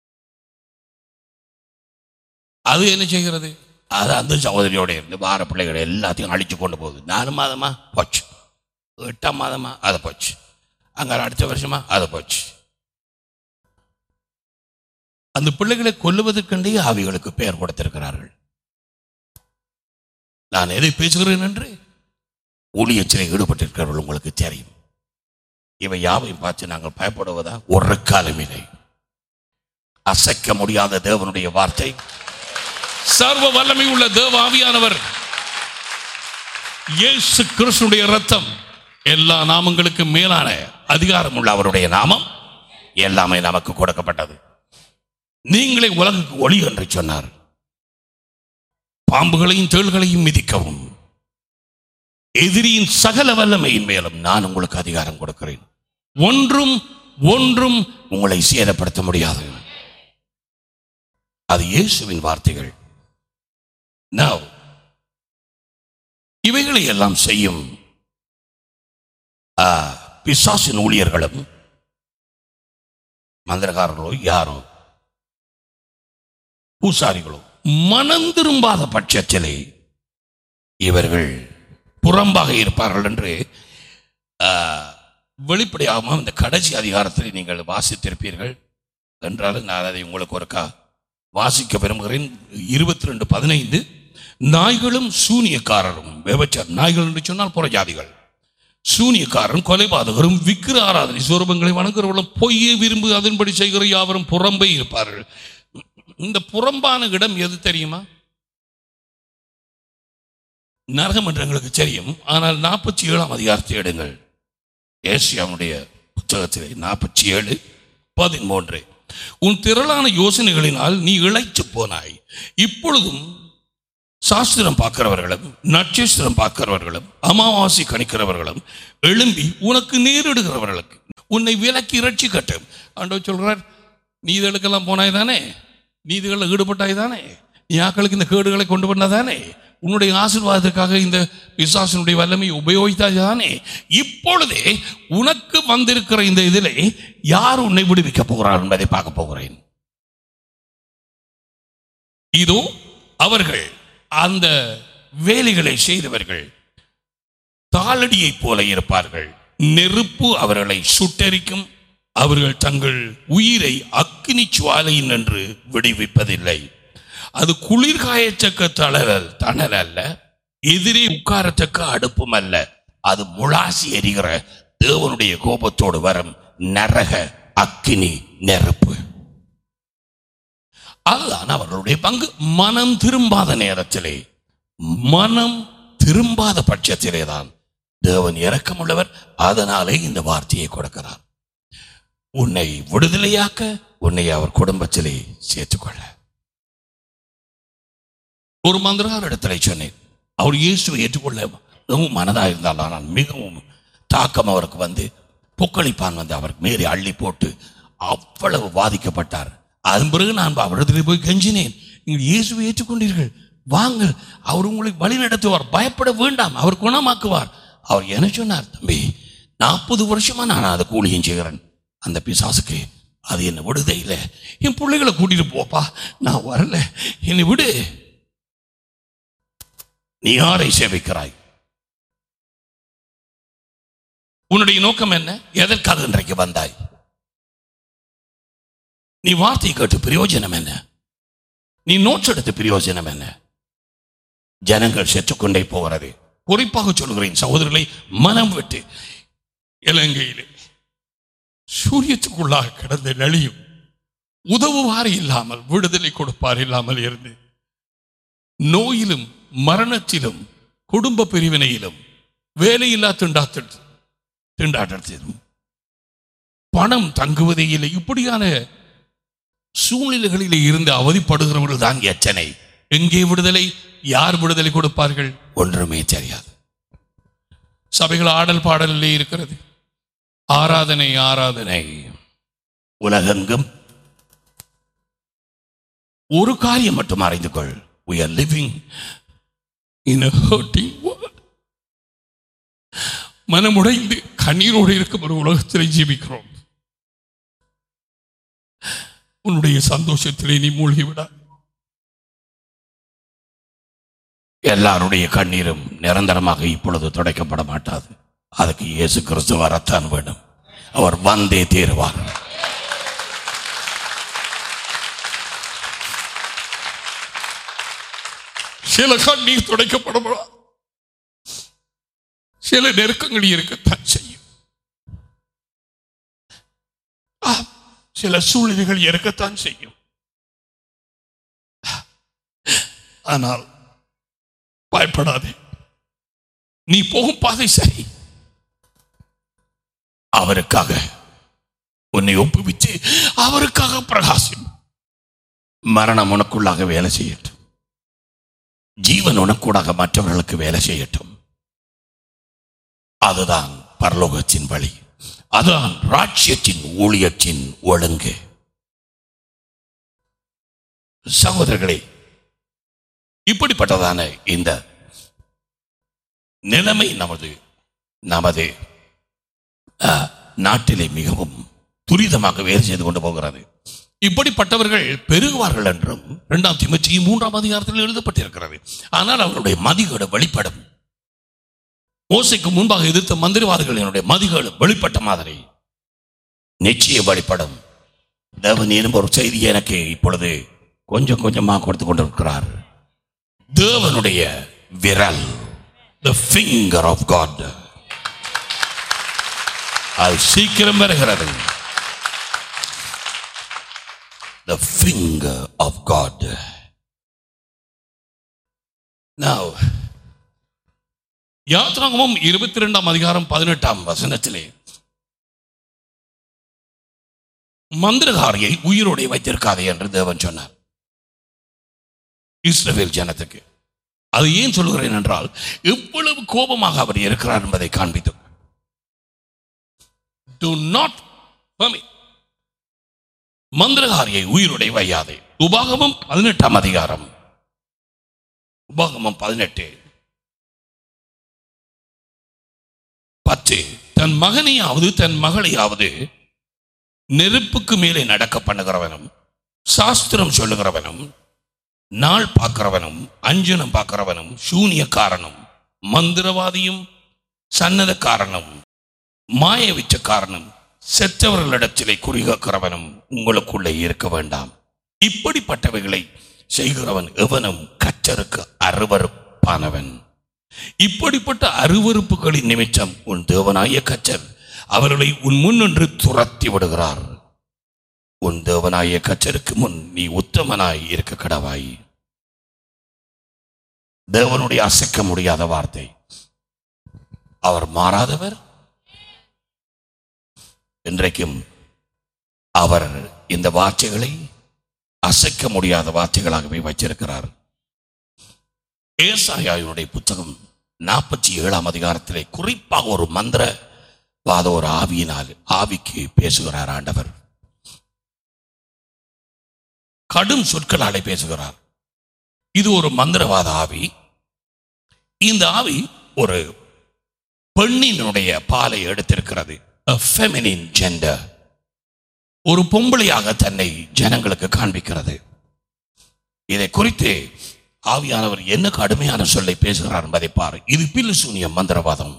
அது என்ன செய்கிறது அது அந்த சகோதரியோட இருந்து வார பிள்ளைகளை எல்லாத்தையும் அழிச்சு கொண்டு போகுது நாலு மாதமா போச்சு எட்டாம் மாதமா அதை போச்சு அங்க அடுத்த வருஷமா அதை போச்சு அந்த பிள்ளைகளை கொல்லுவதற்கண்டே ஆவிகளுக்கு பெயர் கொடுத்திருக்கிறார்கள் நான் எதை பேசுகிறேன் என்று ஊழியச்சிலை ஈடுபட்டிருக்கிறவர்கள் உங்களுக்கு தெரியும் இவை யாவையும் பார்த்து நாங்கள் பயப்படுவதா ஒரு காலமில்லை அசைக்க முடியாத தேவனுடைய வார்த்தை சர்வ வல்லமை உள்ள தேவ ஆவியானவர் இயேசு கிறிஸ்துடைய ரத்தம் எல்லா நாமங்களுக்கு மேலான அதிகாரம் உள்ள அவருடைய நாமம் எல்லாமே நமக்கு கொடுக்கப்பட்டது நீங்களே உலகுக்கு ஒளி என்று சொன்னார் பாம்புகளையும் தேள்களையும் மிதிக்கவும் எதிரியின் சகல வல்லமையின் மேலும் நான் உங்களுக்கு அதிகாரம் கொடுக்கிறேன் ஒன்றும் ஒன்றும் உங்களை சேதப்படுத்த முடியாது அது இயேசுவின் வார்த்தைகள் Now, இவைகளை எல்லாம் செய்யும் ஆ, பிசாசின் ஊழியர்களும் மந்திரகாரர்களோ யாரோ பூசாரிகளோ மனம் திரும்பாத பட்சத்திலே இவர்கள் புறம்பாக இருப்பார்கள் என்று ஆ, வெளிப்படையாகவும் இந்த கடைசி அதிகாரத்தில் நீங்கள் வாசித்திருப்பீர்கள் என்றாலும் நான் அதை உங்களுக்கு ஒருக்கா வாசிக்க விரும்புகிறேன் இருபத்தி ரெண்டு பதினைந்து நாய்களும் சூனியக்காரரும் விபச்சார் நாய்கள் என்று சொன்னால் புறஜாதிகள் சூனியக்காரரும் கொலைபாதகரும் விக்கிர ஆராதனை சுரூபங்களை வணங்குறவர்களும் பொய்யை விரும்பு அதன்படி செய்கிற யாவரும் புறம்பே இருப்பார்கள் இந்த புறம்பான இடம் எது தெரியுமா நரகம் என்று எங்களுக்கு தெரியும் ஆனால் நாற்பத்தி ஏழாம் அதிகாரத்தை எடுங்கள் ஏசியாவுடைய புத்தகத்திலே நாற்பத்தி ஏழு பதிமூன்று உன் திரளான யோசனைகளினால் நீ இழைச்சு போனாய் இப்பொழுதும் சாஸ்திரம் பார்க்கிறவர்களும் நட்சத்திரம் பார்க்கிறவர்களும் அமாவாசை கணிக்கிறவர்களும் எழும்பி உனக்கு நேரிடுகிறவர்களுக்கு உன்னை விலக்கி இரட்சிக்கட்டும் ஆண்டவர் சொல்றார் நீதிகளுக்கெல்லாம் போனாய் தானே நீதிகளில் ஈடுபட்டாய் தானே நீ ஆக்களுக்கு இந்த கேடுகளை கொண்டு வந்ததானே உன்னுடைய ஆசீர்வாதத்துக்காக இந்த விசுவாசனுடைய வல்லமை உபயோகித்தாய் தானே இப்பொழுதே உனக்கு வந்திருக்கிற இந்த இதிலே யார் உன்னை விடுவிக்க போகிறார் என்பதை பார்க்க போகிறேன் இதோ அவர்கள் அந்த வேலைகளை செய்தவர்கள் தாளடியைப் போல இருப்பார்கள் நெருப்பு அவர்களை சுட்டரிக்கும் அவர்கள் தங்கள் உயிரை அக்கினி சுவாலையின் என்று விடுவிப்பதில்லை அது குளிர்காயத்தக்க தளரல் தணல் அல்ல எதிரே உட்காரத்தக்க அடுப்பும் அல்ல அது முளாசி எரிகிற தேவனுடைய கோபத்தோடு வரும் நரக அக்கினி நெருப்பு அதுதான் அவர்களுடைய பங்கு மனம் திரும்பாத நேரத்திலே மனம் திரும்பாத பட்சத்திலே தான் தேவன் இரக்கமுள்ளவர் அதனாலே இந்த வார்த்தையை கொடுக்கிறார் உன்னை விடுதலையாக்க உன்னை அவர் குடும்பத்திலே சேர்த்துக்கொள்ள ஒரு மந்திரார் இடத்துல சொன்னேன் அவர் இயேசுவை ஏற்றுக்கொள்ள மிகவும் மனதாக இருந்தால் ஆனால் மிகவும் தாக்கம் அவருக்கு வந்து பொக்களிப்பான் வந்து அவருக்கு மேலே அள்ளி போட்டு அவ்வளவு பாதிக்கப்பட்டார் அதன் பிறகு நான் அவரிடத்தில் போய் கெஞ்சினேன் நீங்கள் இயேசுவை ஏற்றுக்கொண்டீர்கள் வாங்கள் அவர் உங்களை வழி நடத்துவார் பயப்பட வேண்டாம் அவர் குணமாக்குவார் அவர் என்ன சொன்னார் தம்பி நாற்பது வருஷமா நான் அதை கூலியும் செய்கிறேன் அந்த பிசாசுக்கு அது என்ன விடுதே இல்லை என் பிள்ளைகளை கூட்டிட்டு போப்பா நான் வரல என்னை விடு நீ யாரை சேவிக்கிறாய் உன்னுடைய நோக்கம் என்ன எதற்காக இன்றைக்கு வந்தாய் நீ வார்த்தை கேட்டு பிரயோஜனம் என்ன நீ நோட்ஸ் எடுத்து பிரயோஜனம் என்ன ஜனங்கள் செத்துக்கொண்டே போகிறது குறிப்பாக சொல்கிறேன் சகோதரர்களை மனம் விட்டு இலங்கையிலே சூரியத்துக்குள்ளாக கிடந்த நெளியும் உதவுவார் இல்லாமல் விடுதலை கொடுப்பார் இல்லாமல் இருந்து நோயிலும் மரணத்திலும் குடும்ப பிரிவினையிலும் வேலையில்லா திண்டாட்ட திண்டாட்டத்திலும் பணம் தங்குவதே இல்லை இப்படியான சூழ்நிலைகளிலே இருந்து அவதிப்படுகிறவர்கள் தான் எச்சனை எங்கே விடுதலை யார் விடுதலை கொடுப்பார்கள் ஒன்றுமே தெரியாது சபைகள் ஆடல் பாடலிலே இருக்கிறது ஆராதனை ஆராதனை உலகெங்கும் ஒரு காரியம் மட்டும் அறிந்து கொள் we are living in a hurting world மனமுடைந்து கண்ணீரோடு இருக்கும் ஒரு உலகத்திலே ஜீவிக்கிறோம் உன்னுடைய சந்தோஷத்திலே நீ மூழ்கி விட எல்லாருடைய கண்ணீரும் நிரந்தரமாக இப்பொழுது துடைக்கப்பட மாட்டாது அதுக்கு இயேசு கிறிஸ்து வரத்தான் வேண்டும் அவர் வந்தே தீருவார் சில கண்ணீர் துடைக்கப்பட சில நெருக்கங்கள் இருக்கத்தான் செய்யும் ஆம், சில சூழ்நிலைகள் இருக்கத்தான் செய்யும் ஆனால் பயப்படாதே நீ போகும் பாதை சரி அவருக்காக உன்னை ஒப்புவிச்சு அவருக்காக பிரகாசம் மரணம் உனக்குள்ளாக வேலை செய்யட்டும் ஜீவன் உனக்கூடாக மற்றவர்களுக்கு வேலை செய்யட்டும் அதுதான் பரலோகத்தின் வழி அதுதான் ராட்சியத்தின் ஊழியத்தின் ஒழுங்கு சகோதரர்களே இப்படிப்பட்டதான இந்த நிலைமை நமது நமது ஆ, நாட்டிலே மிகவும் துரிதமாக வேலை செய்து கொண்டு போகிறது இப்படிப்பட்டவர்கள் பெருகுவார்கள் என்றும் இரண்டாம் திமுச்சி மூன்றாம் அதிகாரத்தில் எழுதப்பட்டிருக்கிறது ஆனால் அவருடைய மதிகேடு வெளிப்படும் ஓசைக்கு முன்பாக எதிர்த்த மந்திரவாதிகளினுடைய மதிகேடு வெளிப்பட்ட மாதிரி நிச்சயம் வெளிப்படும் தேவன் எனும் ஒரு செய்தி எனக்கு இப்பொழுது கொஞ்சம் கொஞ்சமா கொடுத்து கொண்டிருக்கிறார் தேவனுடைய விரல் the finger of God அது சீக்கிரம் வருகிறது the finger of God now யாத்ராகமம் இருபத்தி ரெண்டாம் அதிகாரம் பதினெட்டாம் வசனத்திலே மந்திரகாரியை உயிரோടെ வைத்திருக்காதே என்று தேவன் சொன்னார் இஸ்ரவேல் ஜனத்துக்கு அது ஏன் சொல்லுகிறேன் என்றால் எவ்வளவு கோபமாக அவர் இருக்கிறார் என்பதை காண்பித்து do not permit மந்திரகாரியை உயிரோடை வையாதே உபாகமம் பதினெட்டாம் அதிகாரம் உபாகமம் பதினெட்டு பத்து தன் மகனையாவது தன் மகளையாவது நெருப்புக்கு மேலே நடக்க பண்ணுகிறவனும் சாஸ்திரம் சொல்லுகிறவனும் நாள் பார்க்கிறவனும் அஞ்சனம் பார்க்கிறவனும் சூனியக்காரனும் மந்திரவாதியும் சன்னதக்காரனும் மாய விச்சக்காரனும் செத்தவர்களிடத்திலே குறிகாக்கிறவனும் உங்களுக்குள்ளே இருக்க வேண்டாம் இப்படிப்பட்டவைகளை செய்கிறவன் எவனும் கச்சருக்கு அருவருப்பானவன் இப்படிப்பட்ட அருவருப்புகளின் நிமித்தம் உன் தேவனாய கச்சர் அவர்களை உன் முன்னின்று துரத்தி விடுகிறார் உன் தேவனாய கச்சருக்கு முன் நீ உத்தமனாய் இருக்க கடவாய் தேவனுடைய அசைக்க முடியாத வார்த்தை அவர் மாறாதவர் இன்றைக்கும் அவர் இந்த வார்த்தைகளை அசைக்க முடியாத வார்த்தைகளாகவே வச்சிருக்கிறார் ஏசாயாவினுடைய புத்தகம் நாற்பத்தி ஏழாம் அதிகாரத்திலே குறிப்பாக ஒரு மந்திர வாத ஒரு ஆவியினால் ஆவிக்கு பேசுகிறார் ஆண்டவர் கடும் சொற்களாலே பேசுகிறார் இது ஒரு மந்திரவாத ஆவி இந்த ஆவி ஒரு பெண்ணினுடைய பாலை எடுத்திருக்கிறது a feminine gender ஒரு பொம்பளையாக தன்னை ஜனங்களுக்கு காண்பிக்கிறது இதை குறித்து ஆவியானவர் என்ன கடுமையான சொல்லை பேசுகிறார் என்பதை பாரு இது பில்லு சூனிய மந்திரவாதம்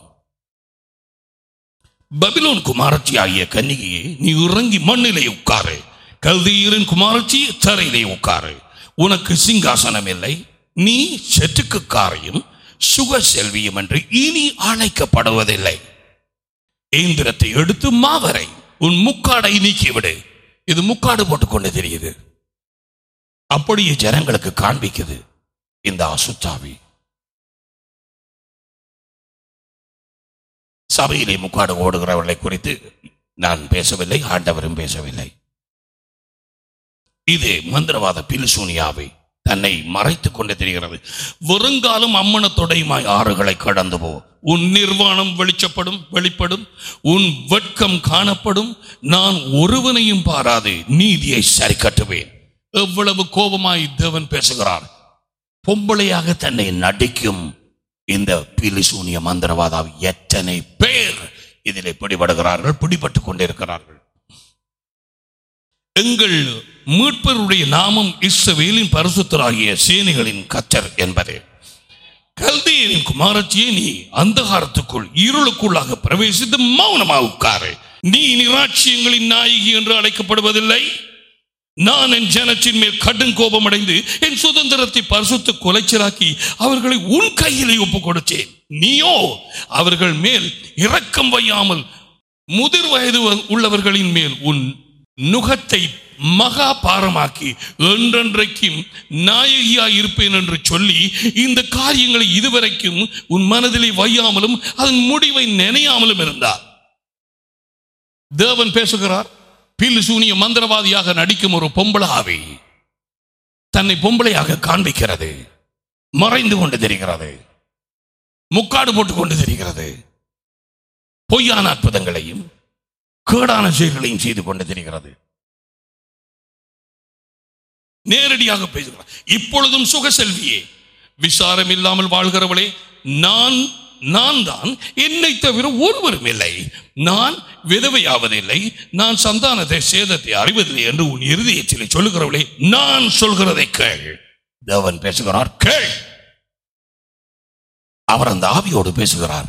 பபிலோன் குமாரச்சி ஆகிய கன்னிகையே நீ இறங்கி மண்ணிலே உட்காரு கல்தியரின் குமாரச்சி தரையிலே உட்காரு உனக்கு சிங்காசனம் இல்லை நீ செட்டுக்குக்காரையும் சுக செல்வியும் என்று இனி அழைக்கப்படுவதில்லை ஏந்திரத்தை எடுத்து மாவரை உன் முக்காடை நீக்கிவிடு இது முக்காடு போட்டுக்கொண்டு தெரியுது அப்படியே ஜனங்களுக்கு காண்பிக்குது இந்த அசுத்தாவி சபையிலே முக்காடு ஓடுகிறவர்களை குறித்து நான் பேசவில்லை ஆண்டவரும் பேசவில்லை இது மந்திரவாத பிலுசூனியாவை தன்னை மறைத்துக் கொண்டு தெரிகிறது வருங்காலம் அம்மனத்தொடைமாய் ஆறுகளை கடந்து போ உன் நிர்வாணம் வெளிச்சப்படும் வெளிப்படும் உன் வெட்கம் காணப்படும் நான் ஒருவனையும் பாராது நீதியை சரி கட்டுவேன் எவ்வளவு கோபமாய் தேவன் பேசுகிறார் பொம்பளையாக தன்னை நடிக்கும் இந்த பிலிசூனிய மந்திரவாதாவை எத்தனை பேர் இதிலே பிடிபடுகிறார்கள் பிடிபட்டுக் கொண்டிருக்கிறார்கள் எங்கள் மீட்பருடைய நாமம் இஸ்ரவேலின் பரிசுத்தராகிய சேனைகளின் கத்தர் என்பது கல்தியரின் குமாரத்தியே நீ அந்தகாரத்துக்குள் இருளுக்குள்ளாக பிரவேசித்து மௌனமாக உட்காரு நீ நிராட்சியங்களின் நாயகி என்று அழைக்கப்படுவதில்லை நான் என் ஜனத்தின் மேல் கடும் கோபம் அடைந்து என் சுதந்திரத்தை பரிசுத்த குலைச்சலாக்கி அவர்களை உன் கையிலே ஒப்பு கொடுத்தேன் நீயோ அவர்கள் மேல் இரக்கம் வையாமல் முதிர் வயது உள்ளவர்களின் மேல் உன் நுகத்தை மகா பாரமாக்கி என்றென்றைக்கும் நாயகியாய் இருப்பேன் என்று சொல்லி இந்த காரியங்களை இதுவரைக்கும் உன் மனதிலே வையாமலும் அதன் முடிவை நினையாமலும் இருந்தார் தேவன் பேசுகிறார் பில்லு சூனிய மந்திரவாதியாக நடிக்கும் ஒரு பொம்பளாவை தன்னை பொம்பளையாக காண்பிக்கிறது மறைந்து கொண்டு தெரிகிறது முக்காடு போட்டுக் கொண்டு தெரிகிறது பொய்யான அற்புதங்களையும் கேடான செயல்களையும் செய்து கொண்டு தெரிகிறது நேரடியாக பேசுகிறார் இப்பொழுதும் சுக செல்வியே விசாரம் இல்லாமல் வாழ்கிறவளே நான் நான் தான் என்னை தவிர ஒருவரும் இல்லை நான் விதவையாவதில்லை நான் சந்தானத்தை சேதத்தை அறிவதில்லை என்று உன் இறுதியச்சிலை சொல்லுகிறவளே நான் சொல்கிறதை கேள் தேவன் பேசுகிறார் கேள் அவர் அந்த ஆவியோடு பேசுகிறார்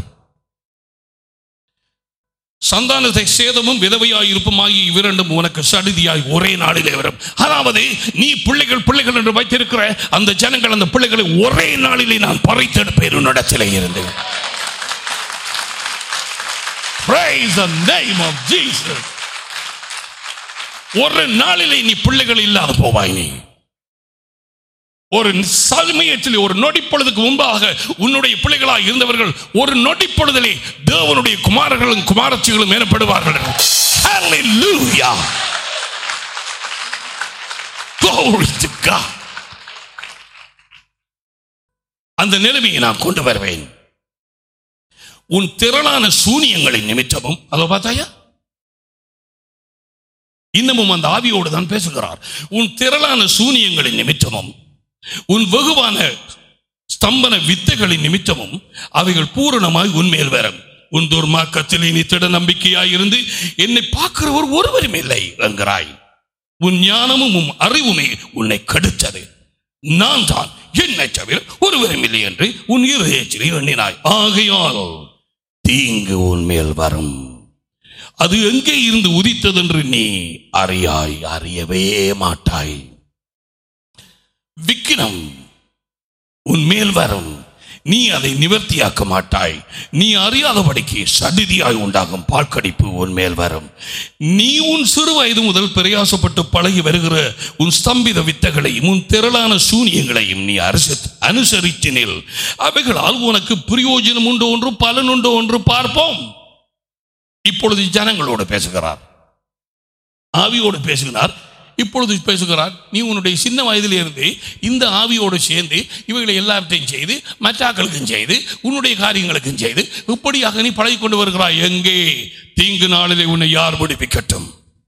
சந்தானத்தை சேதமும் விதவையாய் இருப்புமாகி இவ்விரண்டும் உனக்கு சடுதியாய் ஒரே நாளிலே வரும் அதாவது நீ பிள்ளைகள் பிள்ளைகள் என்று வைத்திருக்கிற அந்த ஜனங்கள் அந்த பிள்ளைகளை ஒரே நாளிலே நான் பறித்தெடுப்பேன் உன்னிடத்திலே இருந்து Praise the name of Jesus. ஒரு நாளிலே நீ பிள்ளைகள் இல்லாத போவாய் நீ ஒரு சமயத்தில் ஒரு நொடி பொழுதுக்கு முன்பாக உன்னுடைய பிள்ளைகளாக இருந்தவர்கள் ஒரு நொடி பொழுதிலே தேவனுடைய குமாரர்களும் குமாரச்சிகளும் எனப்படுவார்கள் Hallelujah. Glory to God. அந்த நிலைமையை நான் கொண்டு வருவேன் உன் திரளான சூனியங்களின் நிமித்தமும் அதோ பார்த்தாயா இன்னமும் அந்த ஆவியோடு தான் பேசுகிறார் உன் திரளான சூனியங்களின் நிமித்தமும் உன் வெகுவான ஸ்தம்பன வித்தைகளின் நிமித்தமும் அவைகள் பூரணமாய் உன்மேல் வரும் உன் துர்மார்க்கத்தில் நீ திட நம்பிக்கையாய் இருந்து என்னை பார்க்கிறவர் ஒருவரும் இல்லை என்கிறாய் உன் ஞானமும் உன் அறிவுமே உன்னை கெடுத்தது நான் தான் என்னை தவிர ஒருவரும் இல்லை என்று உன் இருதயத்திலே எண்ணினாய் ஆகையால் தீங்கு உன் மேல் வரும் அது எங்கே இருந்து உதித்தது என்று நீ அறியாய் அறியவே மாட்டாய் விக்கினம் உன் மேல் வரும் நீ அதை நிவர்த்தியாக்க மாட்டாய் நீ அறியாதபடிக்கு சடிதியாய் உண்டாகும் பால்கடிப்பு உன் மேல் வரும் நீ உன் சிறு வயது முதல் பிரயாசப்பட்டு பழகி வருகிற உன் ஸ்தம்பித வித்தைகளையும் உன் திரளான சூனியங்களையும் நீ அரசு அனுசரித்தினில் அவைகளால் உனக்கு பிரயோஜனம் உண்டு ஒன்று பலன் உண்டு ஒன்று பார்ப்போம் இப்பொழுது ஜனங்களோடு பேசுகிறார் ஆவியோடு பேசுகிறார் இப்பொழுது பேசுகிறார் நீ உன்னுடைய சின்ன வயதிலே இருந்து இந்த ஆவியோடு சேர்ந்து இவைகளை எல்லாவற்றையும் செய்து மற்றாக்களுக்கும் செய்து உன்னுடைய காரியங்களுக்கும் செய்து இப்படியாக நீ பழகி கொண்டு வருகிறாய் எங்கே தீங்கு நாளிலே உன்னை யார் விடுவிக்கட்டும்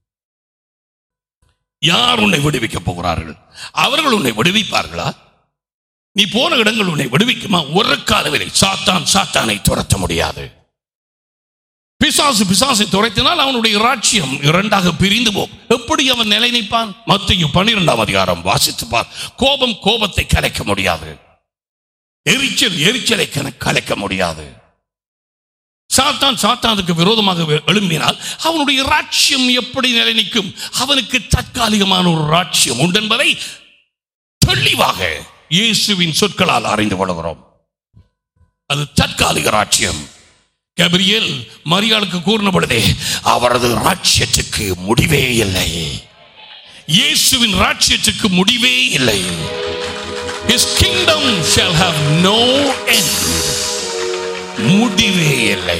யார் உன்னை விடுவிக்கப் போகிறார்கள் அவர்கள் உன்னை விடுவிப்பார்களா நீ போன இடங்கள் உன்னை விடுவிக்குமா ஒரு காலவில்லை சாத்தான் சாத்தானை துரத்த முடியாது பிசாசு பிசாசை துரைத்தினால் அவனுடைய ராட்சியம் இரண்டாக பிரிந்து போகும் எப்படி அவன் நிலை நிற்பான் மத்திய பன்னிரெண்டாம் அதிகாரம் வாசித்து பார் கோபம் கோபத்தை கலைக்க முடியாது எரிச்சல் எரிச்சலை கன- கலைக்க முடியாது சாத்தான் சாத்தானுக்கு விரோதமாக வெ- எழும்பினால் அவனுடைய ராட்சியம் எப்படி நிலை நிற்கும் அவனுக்கு தற்காலிகமான ஒரு ராட்சியம் உண்டு என்பதை தெளிவாக இயேசுவின் சொற்களால் அறிந்து கொள்கிறோம் அது தற்காலிக ராட்சியம் கபிரியல் மரியாளுக்கு கூறின பொழுதே அவரது ராட்சியத்துக்கு முடிவே இல்லை இயேசுவின் ராட்சியத்துக்கு முடிவே இல்லை His kingdom shall have no end. முடிவே இல்லை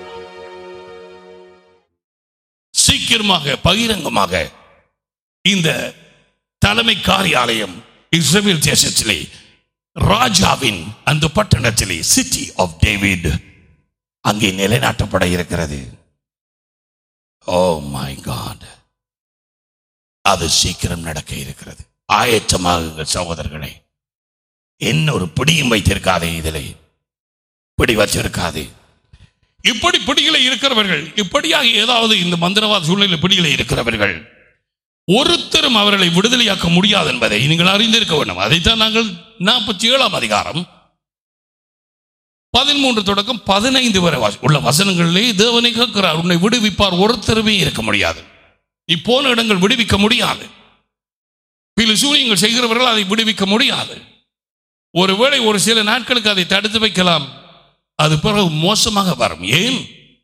சீக்கிரமாக பகிரங்கமாக இந்த தலைமை காரியாலயம் இஸ்ரேல் தேசத்திலே ராஜாவின் அந்த பட்டணத்திலே சிட்டி ஆஃப் டேவிட் அங்கே நிலைநாட்டப்பட இருக்கிறது ஓ மை காட் அது சீக்கிரம் நடக்க இருக்கிறது ஆயத்தமாகுங்கள் சகோதரர்களே என்ன ஒரு பிடியும் வைத்திருக்காதே இதிலே பிடி வச்சிருக்காதே இப்படி பிடிகளை இருக்கிறவர்கள் இப்படியாக ஏதாவது இந்த மந்திரவாத சூழ்நிலை பிடிகளை இருக்கிறவர்கள் ஒருத்தரும் அவர்களை விடுதலையாக்க முடியாது என்பதை நீங்கள் அறிந்திருக்க வேண்டும் அதைத்தான் நாங்கள் நாற்பத்தி ஏழாம் அதிகாரம் பதிமூன்று தொடக்கம் பதினைந்து வரை வாசி- உள்ள வசனங்களிலே தேவனை கேட்கிறார் உன்னை விடுவிப்பார் ஒருத்தருமே இருக்க முடியாது நீ போன இடங்கள் விடுவிக்க முடியாது பில சூனியங்கள் செய்கிறவர்கள் அதை விடுவிக்க முடியாது ஒருவேளை ஒரு சில நாட்களுக்கு அதை தடுத்து வைக்கலாம் அது பிறகு மோசமாக வரும் ஏன்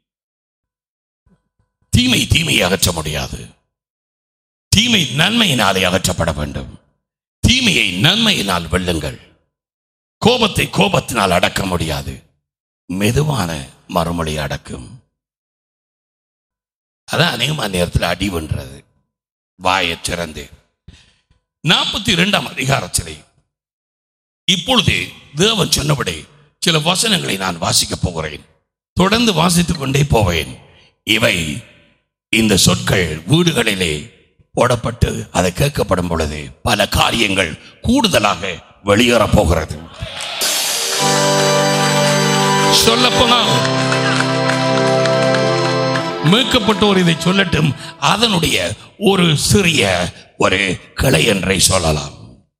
தீமை தீமையை அகற்ற முடியாது தீமை நன்மையினாலே அகற்றப்பட வேண்டும் தீமையை நன்மையினால் வெல்லுங்கள் கோபத்தை கோபத்தினால் அடக்க முடியாது மெதுவான மறுமொழி அடக்கும் அதான் அநேகமான நேரத்தில் அடிவன்றது வாயைத் திறந்து நாற்பத்தி இரண்டாம் அதிகாரத்திலே இப்பொழுது தேவன் சொன்னபடி சில வசனங்களை நான் வாசிக்கப் போகிறேன் தொடர்ந்து வாசித்துக் கொண்டே போவேன் இவை இந்த சொற்கள் வீடுகளிலே போடப்பட்டு அதை கேட்கப்படும் பொழுது பல காரியங்கள் கூடுதலாக வெளியேறப் போகிறது சொல்லப்போனால் மீட்கப்பட்டோர் இதை சொல்லட்டும் அதனுடைய ஒரு சிறிய ஒரு கிளை என்றை சொல்லலாம்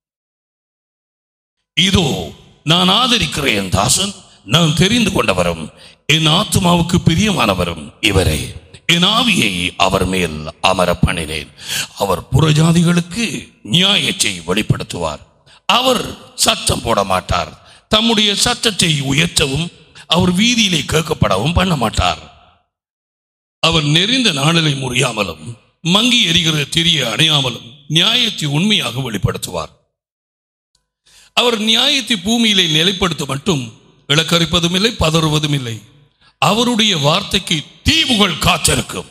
இதோ நான் ஆதரிக்கிற என் தாசன் நான் தெரிந்து கொண்டவரும் என் ஆத்மாவுக்கு பிரியமானவரும் இவரே என் ஆவியை அவர் மேல் அமர பண்ணினேன் அவர் புறஜாதிகளுக்கு நியாயத்தை வெளிப்படுத்துவார் அவர் சத்தம் போட மாட்டார் தம்முடைய சத்தத்தை உயர்த்தவும் அவர் வீதியிலே கேட்கப்படவும் பண்ண மாட்டார் அவர் நெறிந்த நாணலை முறியாமலும் மங்கி எரிகிற திரிய அணையாமலும் நியாயத்தை உண்மையாக வெளிப்படுத்துவார் அவர் நியாயத்தை பூமியிலே நிலைப்படுத்த மட்டும் இழக்கரிப்பதும் இல்லை பதறுவதும் இல்லை அவருடைய வார்த்தைக்கு தீவுகள் காத்திருக்கும்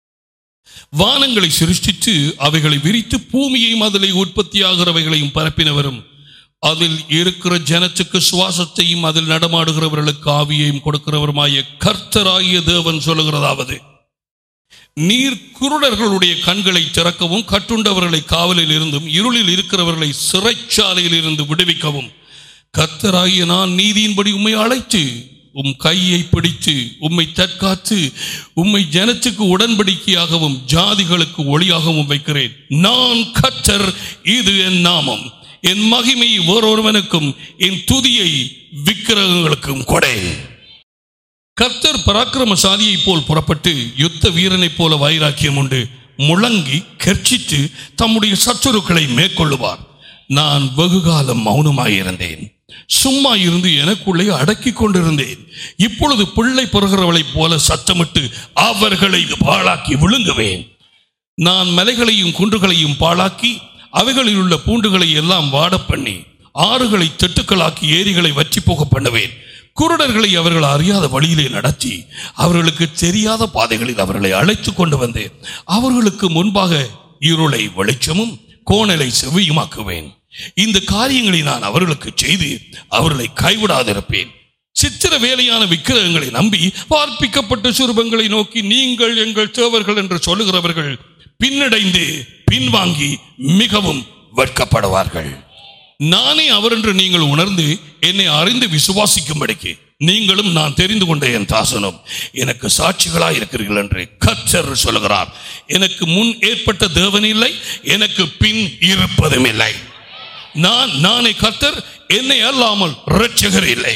வானங்களை சிருஷ்டித்து அவைகளை விரித்து பூமியையும் அதிலே உற்பத்தியாகிறவைகளையும் பரப்பினவரும் அதில் இருக்கிற ஜனத்துக்கு சுவாசத்தையும் அதில் நடமாடுகிறவர்களுக்கு ஆவியையும் கொடுக்கிறவருமாய கர்த்தராகிய தேவன் சொல்லுகிறதாவது நீர் குருடர்களுடைய கண்களை திறக்கவும் கட்டுண்டவர்களை காவலில் இருந்தும் இருளில் இருக்கிறவர்களை சிறைச்சாலையில் இருந்து விடுவிக்கவும் கர்த்தராகிய நான் நீதியின்படி உம்மை அழைத்து உம் கையை பிடித்து உம்மை தற்காத்து உம்மை ஜனத்துக்கு உடன்படிக்கையாகவும் ஜாதிகளுக்கு ஒளியாகவும் வைக்கிறேன் நான் கர்த்தர் இது என் நாமம் என் மகிமை வேறொருவனுக்கும் என் துதியை விக்கிரகங்களுக்கும் கொடை கர்த்தர் பராக்கிரமசாலியை போல் புறப்பட்டு யுத்த வீரனைப் போல வைராக்கியம் உண்டு முழங்கி கர்ச்சித்து தம்முடைய சத்துருக்களை மேற்கொள்ளுவார் நான் வெகுகாலம் மௌனமாயிருந்தேன் சும்மா இருந்து எனக்குள்ளே அடக்கிக் கொண்டிருந்தேன் இப்பொழுது பிள்ளை பெறுகிறவளைப் போல சத்தமிட்டு அவர்களை பாழாக்கி விழுங்குவேன் நான் மலைகளையும் குன்றுகளையும் பாழாக்கி அவைகளில் உள்ள பூண்டுகளை எல்லாம் வாடப் பண்ணி ஆறுகளை திட்டுக்களாக்கி ஏரிகளை வற்றி போக பண்ணுவேன் குருடர்களை அவர்கள் அறியாத வழியிலே நடத்தி அவர்களுக்கு தெரியாத பாதைகளில் அவர்களை அழைத்து கொண்டு வந்து அவர்களுக்கு முன்பாக இருளை வெளிச்சமும் கோணலை செவியுமாக்குவேன் இந்த காரியங்களை நான் அவர்களுக்கு செய்து அவர்களை கைவிடாதிருப்பேன் சித்திர வேலையான விக்கிரகங்களை நம்பி பார்ப்பிக்கப்பட்ட சுரூபங்களை நோக்கி நீங்கள் எங்கள் தேவர்கள் என்று சொல்லுகிறவர்கள் பின்னடைந்து பின்வாங்கி மிகவும் வெட்கப்படுவார்கள் நானே அவர் என்று நீங்கள் உணர்ந்து என்னை அறிந்து விசுவாசிக்கும்படிக்கு நீங்களும் நான் தெரிந்து கொண்ட என் தாசனும் எனக்கு சாட்சிகளாய் இருக்கிறீர்கள் என்று கர்த்தர் சொல்லுகிறார் எனக்கு முன் ஏற்பட்ட தேவன் இல்லை எனக்கு பின் இருப்பதும் இல்லை நான் நானே கர்த்தர் என்னை அல்லாமல் இரட்சகர் இல்லை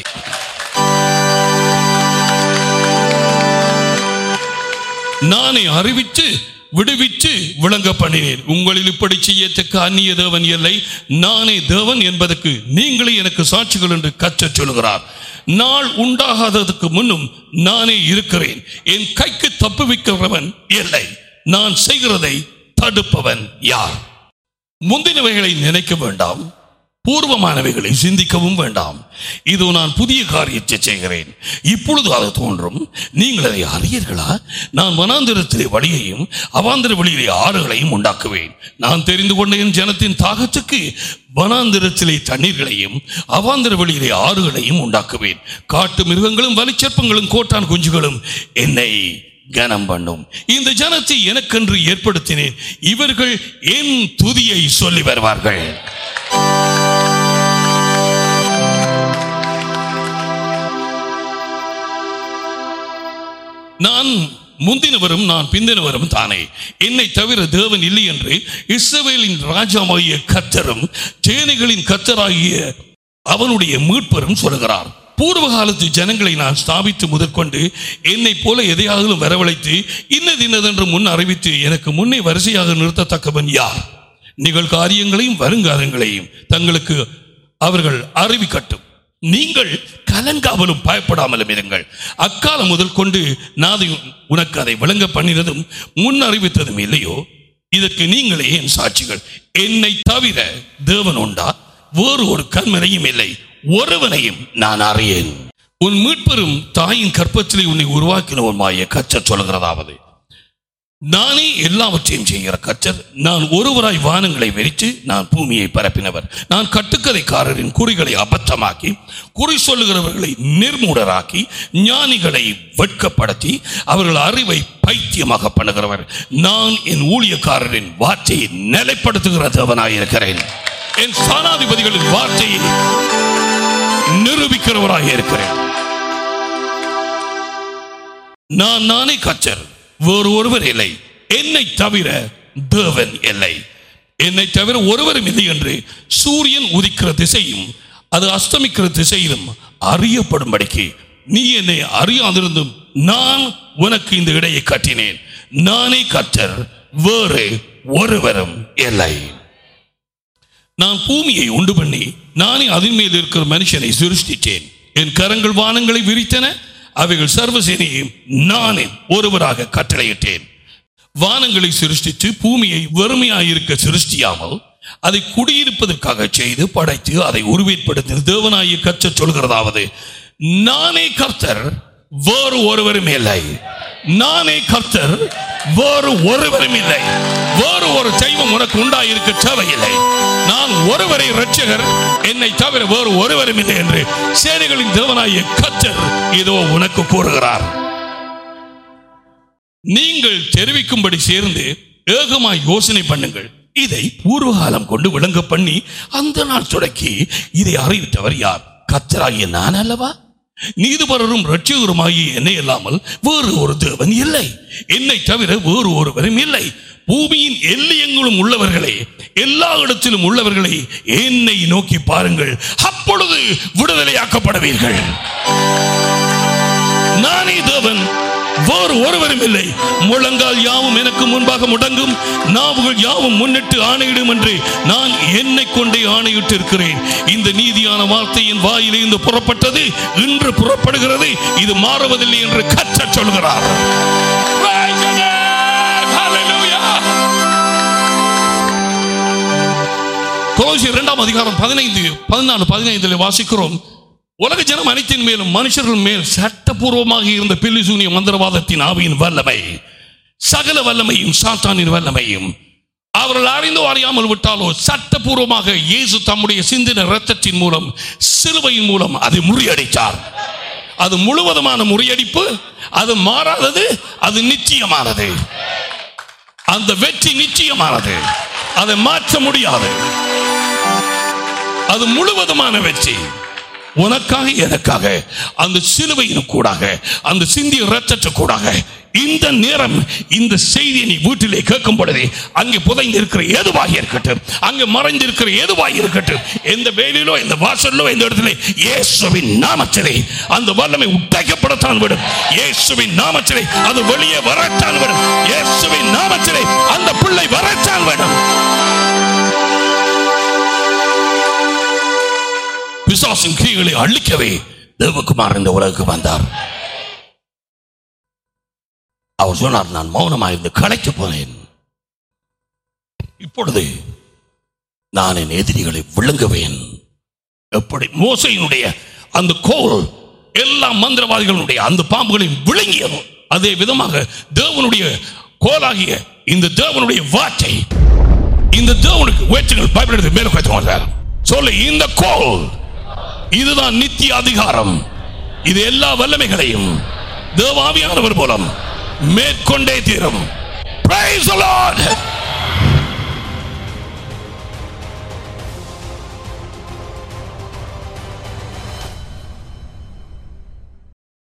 நானே அறிவித்து விடுவித்து விளங்க பண்ணினேன் உங்களில் இப்படி செய்யத்தக்க அந்நிய தேவன் இல்லை நானே தேவன் என்பதற்கு நீங்களே எனக்கு சாட்சிகள் என்று கச்சச் சொல்கிறார் நாள் உண்டாகாததுக்கு முன்னும் நானே இருக்கிறேன் என் கைக்கு தப்புவிக்கிறவன் இல்லை நான் செய்கிறதை தடுப்பவன் யார் முந்தினவைகளை நினைக்க வேண்டாம் பூர்வமானவைகளை சிந்திக்கவும் வேண்டாம் இதோ நான் புதிய காரியத்தை செய்கிறேன் இப்பொழுது அது தோன்றும் நீங்கள் அதை அறியீர்களா நான் வனாந்திரத்திலே வழியையும் அவாந்திர வழியிலே ஆறுகளையும் உண்டாக்குவேன் நான் தெரிந்து கொண்ட என் ஜனத்தின் தாகத்துக்கு வனாந்திரத்திலே தண்ணீர்களையும் அவாந்திர வழியிலே ஆறுகளையும் உண்டாக்குவேன் காட்டு மிருகங்களும் வலிச்சற்பங்களும் கோட்டான் குஞ்சுகளும் என்னை கனம் பண்ணும் இந்த ஜனத்தை எனக்கென்று ஏற்படுத்தினேன் இவர்கள் என் துதியை சொல்லி வருவார்கள் நான் முந்தினவரும் நான் பிந்தினவரும் தானே என்னை தவிர தேவன் இல்லை என்று இஸ்ரவேலின் ராஜாவாகிய கத்தரும் சேனைகளின் கத்தராகிய அவனுடைய மீட்பரும் சொல்கிறார் பூர்வ காலத்து ஜனங்களை நான் ஸ்தாபித்து முதற்கொண்டு என்னை போல எதையாவது வரவழைத்து இன்னது இன்னதென்று முன் அறிவித்து எனக்கு முன்னே வரிசையாக நிறுத்தத்தக்கவன் யார் நிகழ்காரியங்களையும் வருங்காலங்களையும் தங்களுக்கு அவர்கள் அறிவிக்கட்டும் நீங்கள் கலங்காமலும் பயப்படாமலும் இருங்கள் அக்காலம் முதல் கொண்டு நான் உனக்கு அதை விளங்க பண்ணினதும் முன் அறிவித்ததும் இல்லையோ இதற்கு நீங்களே என் சாட்சிகள் என்னை தவிர தேவன் உண்டா வேறு ஒரு கண்மனையும் இல்லை ஒருவனையும் நான் அறியேன் உன் மீட்பெரும் தாயின் கற்பத்திலே உன்னை உருவாக்கினவருமாய கச்சர் சொல்கிறதாவது நானே எல்லாவற்றையும் செய்கிற கச்சர் நான் ஒருவராய் வானங்களை வெறித்து நான் பூமியை பரப்பினவர் நான் கட்டுக்கதைக்காரரின் குறிகளை அபத்தமாக்கி குறி சொல்லுகிறவர்களை நிர்மூடராக்கி ஞானிகளை வெட்கப்படுத்தி அவர்கள் அறிவை பைத்தியமாக பண்ணுகிறவர் நான் என் ஊழியக்காரரின் வார்த்தையை நிலைப்படுத்துகிற தேவனாயிருக்கிறேன் என் ஸ்தானாதிபதிகளின் வார்த்தையை நிரூபிக்கிறவராக இருக்கிறேன் நான் நானே கச்சர் வேறு ஒருவர் இல்லை என்னை தவிர தேவன் இல்லை என்னை தவிர ஒருவரும் இல்லை என்று சூரியன் உதிக்கிற திசையும் அது அஸ்தமிக்கிற திசையிலும் அறியப்படும்படிக்கு நீ என்னை அறியாதிருந்தும் நான் உனக்கு இந்த இடையை கட்டினேன் நானே கற்றர் வேறு ஒருவரும் இல்லை நான் பூமியை உண்டு பண்ணி நானே அதன் மேல் இருக்கிற மனுஷனை சிருஷ்டித்தேன் என் கரங்கள் வானங்களை விரித்தன அவைகள் சர்வசேனையும் நானே ஒருவராக கட்டளையிட்டேன் வானங்களை சிருஷ்டித்து பூமியை வெறுமையாயிருக்க சிருஷ்டியாமல் அதை குடியிருப்பதற்காக செய்து படைத்து அதை உருவேற்படுத்தி தேவனாய கற்ற சொல்கிறதாவது நானே கர்த்தர் வேறு ஒருவரும் இல்லை நானே கர்த்தர் வேறு ஒருவரும் இல்லை வேறு ஒரு தெய்வம் உனக்கு உண்டாயிருக்க தேவையில்லை நான் ஒருவரை ரட்சகர் என்னை தவிர வேறு ஒருவரும் இல்லை என்று சேனைகளின் தேவனாய கர்த்தர் இதோ உனக்கு கூறுகிறார் நீங்கள் தெரிவிக்கும்படி சேர்ந்து ஏகமாய் யோசனை பண்ணுங்கள் இதை பூர்வகாலம் கொண்டு விளங்க பண்ணி அந்த நாள் தொடக்கி இதை அறிவித்தவர் யார் கத்தராகிய நான் அல்லவா நீதிபரரும் ரட்சகருமாகிய என்னை இல்லாமல் வேறு ஒரு தேவன் இல்லை என்னை தவிர வேறு ஒருவரும் இல்லை பூமியின் எல்லையங்களும் உள்ளவர்களே எல்லா இடத்திலும் உள்ளவர்களே என்னை நோக்கி பாருங்கள் அப்பொழுது விடுதலையாக்கப்படுவீர்கள் நானே தேவன் வேறு ஒருவரும் இல்லை முழங்கால் யாவும் எனக்கு முன்பாக முடங்கும் நாவுகள் யாவும் முன்னிட்டு ஆணையிடும் என்று நான் என்னை கொண்டே ஆணையிட்டு இருக்கிறேன் இந்த நீதியான வார்த்தை என் வாயிலே இருந்து புறப்பட்டது இன்று புறப்படுகிறது இது மாறுவதில்லை என்று கற்ற சொல்கிறார் Praise the name. Hallelujah. கொலோசியர் இரண்டாம் அதிகாரம் பதினைந்து பதினாலு பதினைந்தில் வாசிக்கிறோம் உலக ஜனம் அனைத்தின் மேலும் மனுஷர்கள் மேல் சட்டபூர்வமாக இருந்த பில்லிசூனிய மந்திரவாதத்தின் ஆவியின் வல்லமை சகல வல்லமையும் சாத்தானின் வல்லமையும் அவர்கள் அறிந்தோ அறியாமல் விட்டாலோ சட்டபூர்வமாக இயேசு தம்முடைய சிந்தின இரத்தத்தின் மூலம் சிலுவையின் மூலம் அதை முறியடித்தார் அது முழுவதுமான முறியடிப்பு அது மாறாதது அது நிச்சயமானது அந்த வெற்றி நிச்சயமானது அதை மாற்ற முடியாது அது முழுவதுமான வெற்றி உனக்காக எனக்காக அந்த சிலுவையின் கூடாக அந்த சிந்திய ரத்தத்து கூடாக இந்த நேரம் இந்த செய்தியை நீ வீட்டிலே கேட்கும் பொழுது அங்கே புதைந்து இருக்கிற எதுவாக இருக்கட்டும் அங்கே மறைந்திருக்கிற எதுவாக இருக்கட்டும் எந்த வேலையிலோ எந்த வாசலிலோ எந்த இடத்துல இயேசுவின் நாமத்திலே அந்த வல்லமை உடைக்கப்படத்தான் விடும் இயேசுவின் நாமத்திலே அது வெளியே வரத்தான் விடும் இயேசுவின் நாமத்திலே அந்த பிள்ளை வரத்தான் விடும் பிசாசின் கிரிகளை அழிக்கவே தேவகுமார் இந்த உலகுக்கு வந்தார் அவர் சொன்னார் நான் மௌனமாயிருந்து களைத்து போனேன் இப்பொழுது நான் என் எதிரிகளை விழுங்குவேன் எப்படி மோசையினுடைய அந்த கோல் எல்லா மந்திரவாதிகளுடைய அந்த பாம்புகளை விழுங்கியது அதே விதமாக தேவனுடைய கோலாகிய இந்த தேவனுடைய வார்த்தை இந்த தேவனுக்கு வேற்றுங்கள் பைபிள் எடுத்து மேல பேசுவாங்க சொல்லு இந்த கோல் இதுதான் நித்திய அதிகாரம் இது எல்லா வல்லமைகளையும் தேவாவியானவர் மூலம் மேற்கொண்டே தீரும் Praise the Lord.